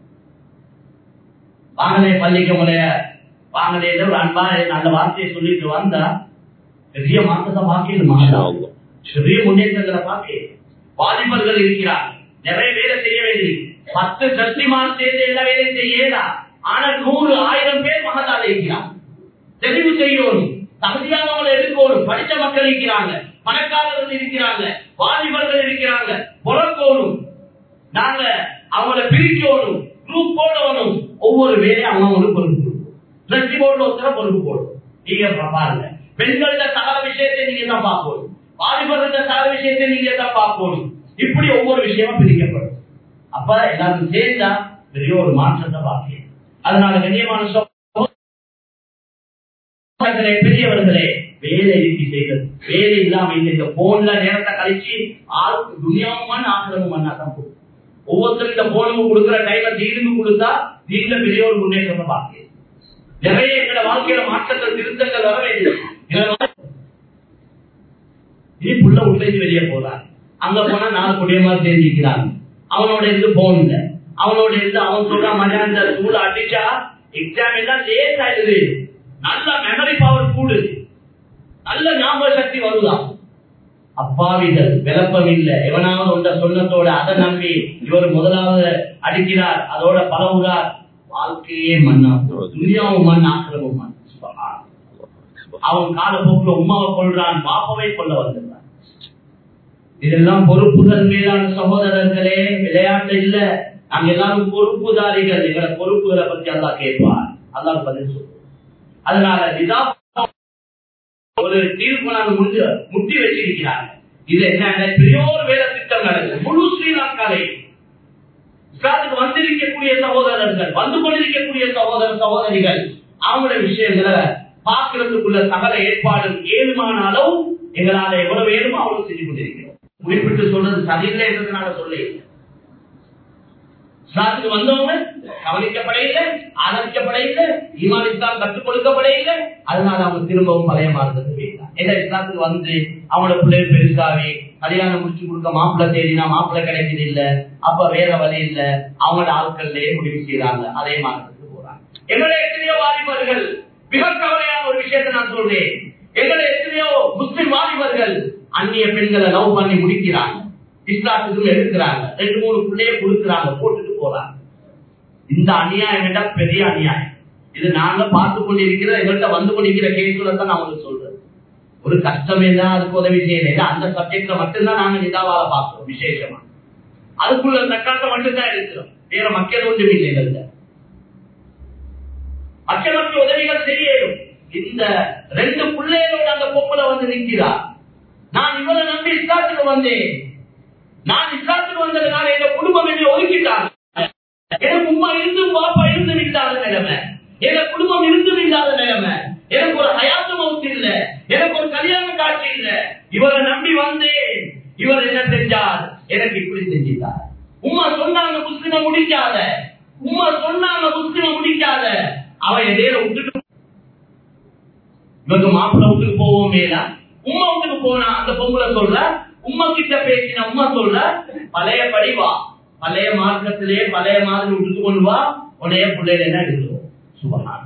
வாங்கலே பள்ளிக்கு முறைய வாங்கலே ஒரு அன்பா நல்ல வார்த்தையை சொல்லிட்டு வந்தா பெரிய மாற்றத்தை பார்க்கணும் إن شاء الله பெரிய முன்னேற்றங்களை பார்க்க வாலிபர்கள் இருக்கிறார் நிறைய வேலை செய்ய வேண்டி பத்து சக்திமான் சேர்ந்து எல்லா வேலையும் செய்யலா ஆனா நூறு ஆயிரம் பேர் மகதால இருக்கிறார் தெரிவு செய்யணும் தகுதியானவங்களை எடுக்கணும் படித்த மக்கள் இருக்கிறாங்க பணக்காரர்கள் இருக்கிறாங்க வாலிபர்கள் இருக்கிறாங்க புறக்கோணும் நாங்க அவங்கள பிரிக்கணும் குரூப் போடணும் ஒவ்வொரு வேலையும் அவங்க பொறுப்பு ட்ரெஸ்டி போர்டு ஒருத்தர பொறுப்பு போடும் நீங்க பாருங்க பெண்கள சகல விஷயத்தை நீங்க தான் பார்க்கணும் வாலிபர்கள சகல விஷயத்தை நீங்க தான் பார்க்கணும் இப்படி ஒவ்வொரு விஷயமும் பிரிக்கப்படும் அப்ப எல்லாரும் சேர்ந்தா பெரிய ஒரு மாற்றத்தை பார்க்க அதனால கண்ணியமான சகோதரர்களே, பெரியவர்களே வேலை இருக்கு செய்வது வேலை இல்லாம இந்த- இந்த போன்ல நேரத்தை கழிச்சு ஆளுக்கு துணியாவுமான ஆக்கிரமும் பண்ணாதான் போகும் ஒவ்வொருத்தரும் இந்த போனுக்கு கொடுக்குற டைம்ல தீனுக்கு கொடுத்தா தீன்ல பெரிய ஒரு முன்னேற்றத்தை பார்க்க நிறைய எங்களோட வாழ்க்கையில மாற்றங்கள் திருத்தங்கள் வர வேண்டியது இதனால நீ புள்ள உட்லேந்து வெளியே போறான் அங்க போனா நாலு குடியமா தெரிஞ்சுக்கிறாங்க அவனோட இருந்து போன்ல அவனோட இருந்து அவன் சொல்றான் மதியான இந்த சூழ அடிச்சா எக்ஸாம் எல்லாம் லேட் ஆயிடுது நல்ல மெமரி பவர் கூடுது நல்ல ஞாபக சக்தி வருதான் அப்பாவிகள் விளப்பம் இல்ல எவனாவது உண்ட சொன்னத்தோட அதை நம்பி இவர் முதலாவது அடிக்கிறார் அதோட பரவுறார் வாழ்க்கையே மண்ணா துணியாவும் மண் ஆக்கிரமும் மண் சுபஹான். அவன் காலப்போக்குல உமாவை கொள்றான் பாப்பாவை கொள்ள வந்துடுறான் இதெல்லாம் பொறுப்புகள் மீதான சகோதரர்களே விளையாட்டு இல்ல நாங்க எல்லாரும் பொறுப்புதாரிகள் எங்களை பொறுப்புகளை பத்தி அல்லா கேட்பார் அல்லாஹ் பதில் சொல்லுவோம் அதனால நிதா ஒரு தீர்ப்பு நாங்க முடிஞ்சு முட்டி வச்சிருக்கிறாங்க இது என்ன பெரிய ஒரு வேலை திட்டம் நடக்குது முழு ஸ்ரீலங்காலை இஸ்லாத்துக்கு வந்திருக்கக்கூடிய சகோதரர்கள் வந்து கொண்டிருக்கக்கூடிய சகோதர சகோதரிகள் அவங்களுடைய விஷயங்களை பார்க்கறதுக்குள்ள சகல ஏற்பாடு ஏழுமான அளவு எங்களால எவ்வளவு வேணுமோ அவ்வளவு செஞ்சு கொண்டிருக்கிறோம் குறிப்பிட்டு சொல்றது சரியில்லை என்றதுனால சொல்ல இல்லை. இஸ்லாத்துக்கு வந்தவங்க கவனிக்கப்பட இல்லை ஆதரிக்கப்பட இல்லை ஈமான் இஸ்லாம் கற்றுக் கொடுக்கப்பட இல்லை அதனால அவங்க திரும்பவும் பழைய மார்க்கத்துக்கு போயிட்டாங்க எந்த இஸ்லாத்துக்கு வந்து அவங்களோட பிள்ளைகள் பெருசாவே கல்யாணம் முடிச்சு கொடுக்க மாப்பிள்ளை தேடினா மாப்பிள்ளை கிடைக்குது இல்ல அப்ப வேற வழி இல்ல அவங்களோட ஆட்கள்லயே முடிவு செய்யறாங்க அதே மார்க்கத்துக்கு போறாங்க எங்களுடைய எத்தனையோ வாலிபர்கள் மிக கவலையான ஒரு விஷயத்தை நான் சொல்றேன் எங்களுடைய எத்தனையோ முஸ்லிம் வாலிபர்கள் அந்நிய பெண்களை லவ் பண்ணி முடிக்கிறாங்க இஸ்லாத்துக்கும் எடுக்கிறாங்க ரெண்டு மூணு பிள்ளைய கொடுக்குறாங்க போட்டுட்டு போறாங்க இந்த அநியாயம் விட பெரிய அநியாயம் இது நாங்க பார்த்து கொண்டிருக்கிற எங்கள்கிட்ட வந்து கொண்டிருக்கிற கேஸ்ல தான் நான் உங்களுக்கு சொல்றேன் ஒரு கஷ்டமே தான் அதுக்கு உதவி செய்யல அந்த சப்ஜெக்ட்ல மட்டும்தான் நாங்க நிதாவால பார்க்கிறோம் விசேஷமா அதுக்குள்ள நக்காட்ட மட்டும்தான் இருக்கிறோம் வேற மக்கள் ஒன்றும் இல்லை எங்கள்கிட்ட மக்களுக்கு உதவிகள் செய்யணும் இந்த ரெண்டு பிள்ளைகளோட அந்த பொம்பளை வந்து நிற்கிறா நான் இவரை நம்பி இஸ்லாத்துக்கு வந்தேன் நான் இஸ்லாத்துக்கு வந்ததுனால எங்க குடும்பம் என்னை ஒதுக்கிட்டாங்க எனக்கு உமா இருந்து பாப்பா இருந்து விட்டாத நிலைமை எங்க குடும்பம் இருந்து விடாத நிலைமை எனக்கு ஒரு ஹயாத்து மவுத்து இல்ல எனக்கு ஒரு கல்யாண காட்சி இல்ல இவரை நம்பி வந்தேன் இவர் என்ன செஞ்சார் எனக்கு இப்படி செஞ்சிட்டார் உமா சொன்னாங்க முஸ்லிம முடிக்காத உமா சொன்னாங்க முஸ்லிம முடிக்காத அவன் இடையில விட்டுட்டு இவங்க மாப்பிள்ள வீட்டுக்கு போவோம் மேலா உமா வீட்டுக்கு போனா அந்த பொம்பளை சொல்ற உமா கிட்ட பேசின உமா சொல்ற பழைய படிவா பழைய மார்க்கத்திலே பழைய மாதிரி விட்டுட்டு கொண்டு வா உடைய பிள்ளைகள் என்ன எடுக்கிறோம் சுபகான்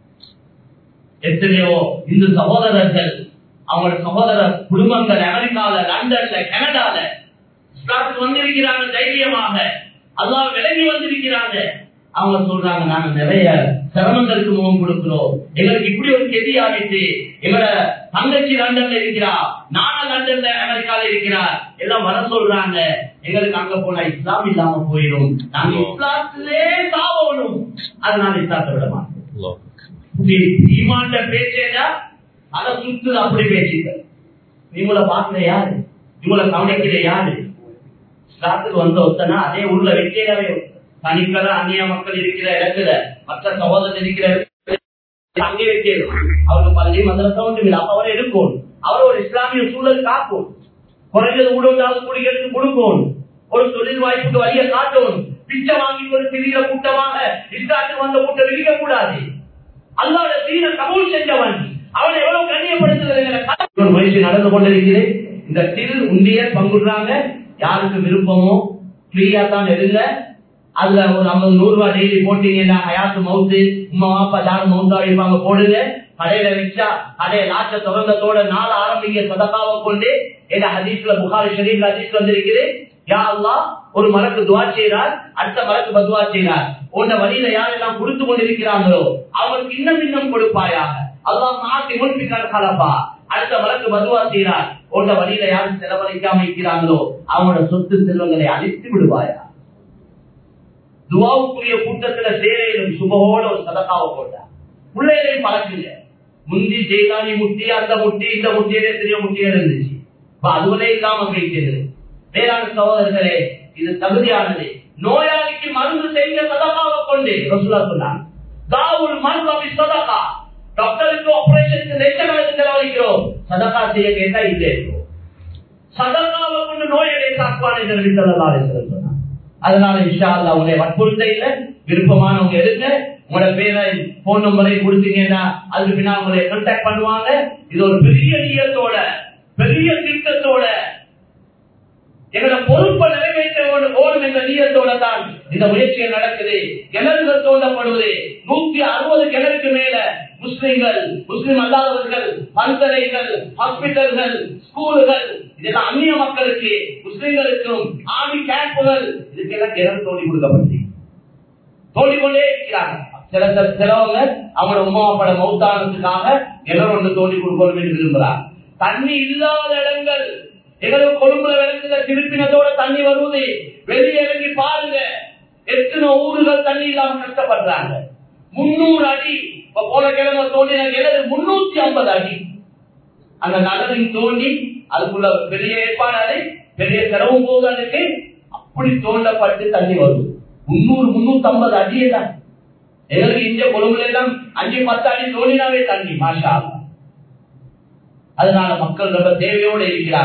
எத்தனையோ இந்த சகோதரர்கள் அவங்களோட சகோதர குடும்பங்கள் அமெரிக்கால லண்டன்ல கனடால இஸ்லாத்துக்கு வந்திருக்கிறாங்க தைரியமாக அல்லாஹ் விலகி வந்திருக்கிறாங்க அவங்க சொல்றாங்க நாங்க நிறைய சிரமங்களுக்கு முகம் கொடுக்கிறோம் எங்களுக்கு இப்படி ஒரு கெதி ஆகிட்டு எங்களோட தங்கச்சி லண்டன்ல இருக்கிறா நானும் லண்டன்ல அமெரிக்கால இருக்கிறா எல்லாம் வர சொல்றாங்க எங்களுக்கு அங்க போனா இஸ்லாம் இல்லாம போயிடும் நாங்க இஸ்லாத்திலே சாவணும் அதனால இஸ்லாத்தை விட மாட்டோம் الله ஈமான்ட பேச்சேடா அதை சுத்து அப்படி பேசிட்ட இவங்கள பாக்குற யாரு இவங்களை கவனிக்கிற யாரு இஸ்லாத்துக்கு வந்த ஒத்தனா அதே ஊர்ல வெற்றியாவே தனிக்கல அந்நிய மக்கள் இருக்கிற இடத்துல மற்ற சகோதரர் இருக்கிற இடத்துல அங்கே வைக்கணும் அவருக்கு பள்ளி மதரசா ஒன்றும் இல்லை அப்ப அவரை எடுக்கும் அவர் ஒரு இஸ்லாமிய சூழல் காக்கும் குறைஞ்சது உடவுதாவது குடிகளுக்கு கொடுக்கும் ஒரு தொழில் வாய்ப்புக்கு வழியை காட்டணும் பிச்சை வாங்கி ஒரு சிறிய கூட்டமாக இஸ்லாத்துக்கு வந்த கூட்டம் இருக்க கூடாது அல்லாத தீன கபூல் செஞ்சவன் அவனை எவ்வளவு கண்ணியப்படுத்துகிறது முயற்சி நடந்து கொண்டிருக்கிறேன் இந்த திரு உண்டிய பங்குடுறாங்க யாருக்கு விருப்பமோ ஃப்ரீயா தான் எடுங்க அதுல ஒரு ஐம்பது நூறு ரூபாய் டெய்லி போட்டீங்கன்னா ஹயாத்து மவுத்து உமா அப்பா யாரும் மவுத்தா இருப்பாங்க போடுங்க கடையில வச்சா கடையை நாட்ட திறந்ததோட நாள் ஆரம்பிங்க சதகாவை கொண்டு எங்க ஹதீஸ்ல புகாரி ஷரீஃப் ஹதீஸ் வந்திருக்குது யா அல்லாஹ் ஒரு மலக்கு துவா செய்கிறார் அடுத்த மலக்கு பதுவா செய்கிறார் உன்ன வழியில யாரெல்லாம் கொடுத்து கொண்டிருக்கிறாங்களோ அவங்களுக்கு இன்னும் இன்னும் கொடுப்பாயாக அல்லாஹ் மாத்தி முன்பிக்கார் கலப்பா அடுத்த மலக்கு பதுவா செய்கிறார் உன்ன வழியில யாரும் செலவழிக்காம இருக்கிறாங்களோ அவங்களோட சொத்து செல்வங்களை அழித்து விடுவாயா துவாவுக்குரிய கூட்டத்துல சேரையிலும் சுபகோட ஒரு சதக்காவை போட்டார் பிள்ளைகளையும் பழக்குங்க முந்தி ஜெயிலானி முட்டி அந்த முட்டி இந்த முட்டியிலே தெரிய முட்டியே இருந்துச்சு இப்ப அதுவரே இல்லாம போயிட்டு வேளாண் சகோதரர்களே இது தகுதியானது நோயாளிக்கு மருந்து செய்ய சதகாவை கொண்டு ரசூலா சொன்னாங்க தாவுல் மருந்தி சதகா டாக்டருக்கு ஆபரேஷனுக்கு லட்சக்கணக்கு செலவழிக்கிறோம் சதகா செய்ய கேட்டா இல்லை சதகாவை கொண்டு நோயடை காப்பான் என்று நபி ஸல்லல்லாஹு அலைஹி வஸல்லம் சொன்னாங்க அதனால இன்ஷா அல்லாஹ் உங்களை வற்புறுத்த இல்ல விருப்பமானவங்க எடுங்க உங்களோட பேரை போன் நம்பரை கொடுத்தீங்கன்னா அதுக்கு பின்னா உங்களை கான்டாக்ட் பண்ணுவாங்க இது ஒரு பெரிய நியத்தோட பெரிய திட்டத்தோட எங்களோட பொறுப்பை நிறைவேற்ற ஓடு- ஓடும் என்ற நீயத்தோட தான் இந்த முயற்சிகள் நடக்குது கிணறுகள் தோண்டப்படுவது நூத்தி அறுபது கிணறுக்கு மேல முஸ்லிம்கள் முஸ்லிம் அல்லாதவர்கள் பல்கலைகள் ஹாஸ்பிட்டல்கள் ஸ்கூல்கள் இதெல்லாம் அந்நிய மக்களுக்கு முஸ்லிம்களுக்கும் ஆர்மி கேம்புகள் இதுக்கெல்லாம் கிணறு தோண்டி கொடுக்கப்பட்டு தோண்டிக்கொண்டே இருக்கிறாங்க சில சில சிலவங்க அவங்களோட உமா பட மௌத்தானத்துக்காக கிணறு ஒன்று தோண்டி கொடுக்கணும் என்று விரும்புறாங்க தண்ணி இல்லாத இடங்கள் எங்களுக்கு கொழும்புல விளக்குல திருப்பினத்தோட தண்ணி வருவது வெளியே இறங்கி பாருங்க எத்தனை ஊர்கள் தண்ணி இல்லாம கஷ்டப்படுறாங்க முன்னூறு அடி இப்ப போன கிழமை தோண்டின கிணறு முன்னூத்தி ஐம்பது அடி அந்த நகரின் தோண்டி அதுக்குள்ள பெரிய ஏற்பாடு அது பெரிய செலவும் போது அதுக்கு அப்படி தோண்டப்பட்டு தண்ணி வருது முன்னூறு முன்னூத்தி ஐம்பது அடியே தான் எங்களுக்கு இந்திய கொழும்புல எல்லாம் அஞ்சு பத்து அடி தோண்டினாவே தண்ணி மாஷா அல்லாஹ். அதனால மக்கள் ரொம்ப தேவையோடு இருக்கிறாங்க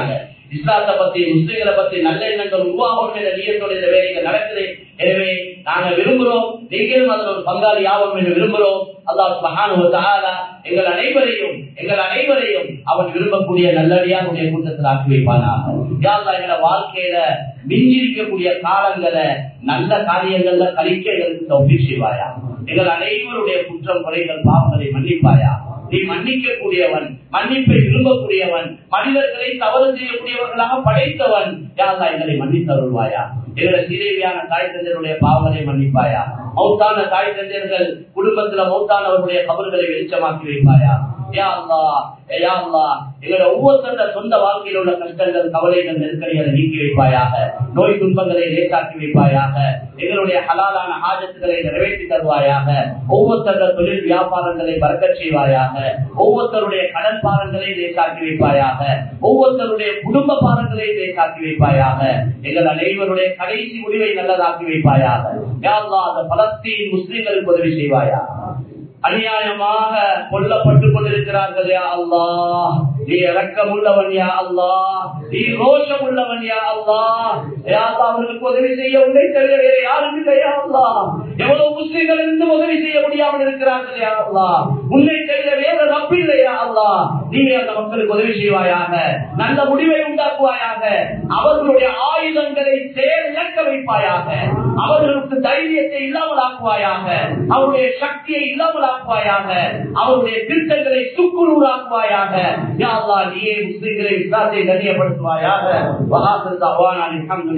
இஸ்லாத்தை பத்தி முஸ்லிம்களை பத்தி நல்ல எண்ணங்கள் உருவாகும் என்ற நீயத்தோட இந்த வேலைகள் நடக்குது எனவே நாங்கள் விரும்புகிறோம் நீங்களும் அதில் ஒரு பங்காளி ஆகும் என்று விரும்புகிறோம் அல்லாஹ் சுபஹானஹு வ தஆலா எங்கள் அனைவரையும் எங்கள் அனைவரையும் அவன் விரும்பக்கூடிய நல்லடியாருடைய கூட்டத்தில் ஆக்கி வைப்பானாக யா அல்லாஹ் எங்களோட வாழ்க்கையில மிஞ்சிருக்கக்கூடிய காலங்களை நல்ல காரியங்கள்ல கழிக்க எங்களுக்கு தௌஃபீக் செய்வாயா எங்கள் அனைவருடைய குற்றம் குறைகள் பாவங்களை மன்னிப்பாயா நீ மன்னிக்க கூடியவன் மன்னிப்பை விரும்பக்கூடியவன் மனிதர்களை தவறு செய்யக்கூடியவர்களாக படைத்தவன் யாரா எங்களை மன்னித்தருள்வாயா எங்களை சீதேவியான தாய் தந்தையருடைய பாவங்களை மன்னிப்பாயா மௌத்தான தாய் தந்தையர்கள் குடும்பத்துல மௌத்தானவர்களுடைய கபர்களை வெளிச்சமாக்கி வைப்பாயா யா அல்லா யா அல்லா எங்களோட ஒவ்வொருத்தர சொந்த வாழ்க்கையில் உள்ள கஷ்டங்கள் கவலைகள் நெருக்கடிகளை நீக்கி வைப்பாயாக நோய் துன்பங்களை லேசாக்கி வைப்பாயாக எங்களுடைய ஹலாலான ஆஜத்துகளை நிறைவேற்றி தருவாயாக ஒவ்வொருத்தர தொழில் வியாபாரங்களை பறக்கச் செய்வாயாக ஒவ்வொருத்தருடைய கடன் பாரங்களை லேசாக்கி வைப்பாயாக ஒவ்வொருத்தருடைய குடும்ப பாரங்களை லேசாக்கி வைப்பாயாக எங்கள் அனைவருடைய கடைசி முடிவை நல்லதாக்கி வைப்பாயாக யா அல்லா அந்த பலஸ்தீன் முஸ்லிம்களுக்கு உதவி செய்வாயா அநியாயமாக கொல்லப்பட்டுக் கொண்டிருக்கிறார்கள் யா அல்லா நீ இறக்கம் உள்ளவன் யா அல்லா நீ ரோஷம் உள்ளவன் யா அல்லா யா அல்லா அவர்களுக்கு உதவி செய்ய உன்னை தவிர வேற யாருக்கு இல்லையா அல்லா எவ்வளவு முஸ்லிம்கள் இருந்து உதவி செய்ய முடியாமல் இருக்கிறார்கள் யா அல்லா உன்னை தவிர வேற ரப்பு இல்லையா அல்லா நீ அந்த மக்களுக்கு உதவி செய்வாயாக நல்ல முடிவை உண்டாக்குவாயாக அவர்களுடைய ஆயுதங்களை செயல் இழக்க வைப்பாயாக அவர்களுக்கு தைரியத்தை இல்லாமல் ஆக்குவாயாக அவருடைய சக்தியை இல்லாமல் ஆக்குவாயாக அவருடைய திட்டங்களை சுக்குநூறாக்குவாயாக யா அல்லாஹ் நீயே முஸ்லிம்களை இஸ்லாத்தை கண்ணியப்படுத்துவாயாக வஹாசல் தவானா அல்ஹம்துலில்லாஹ்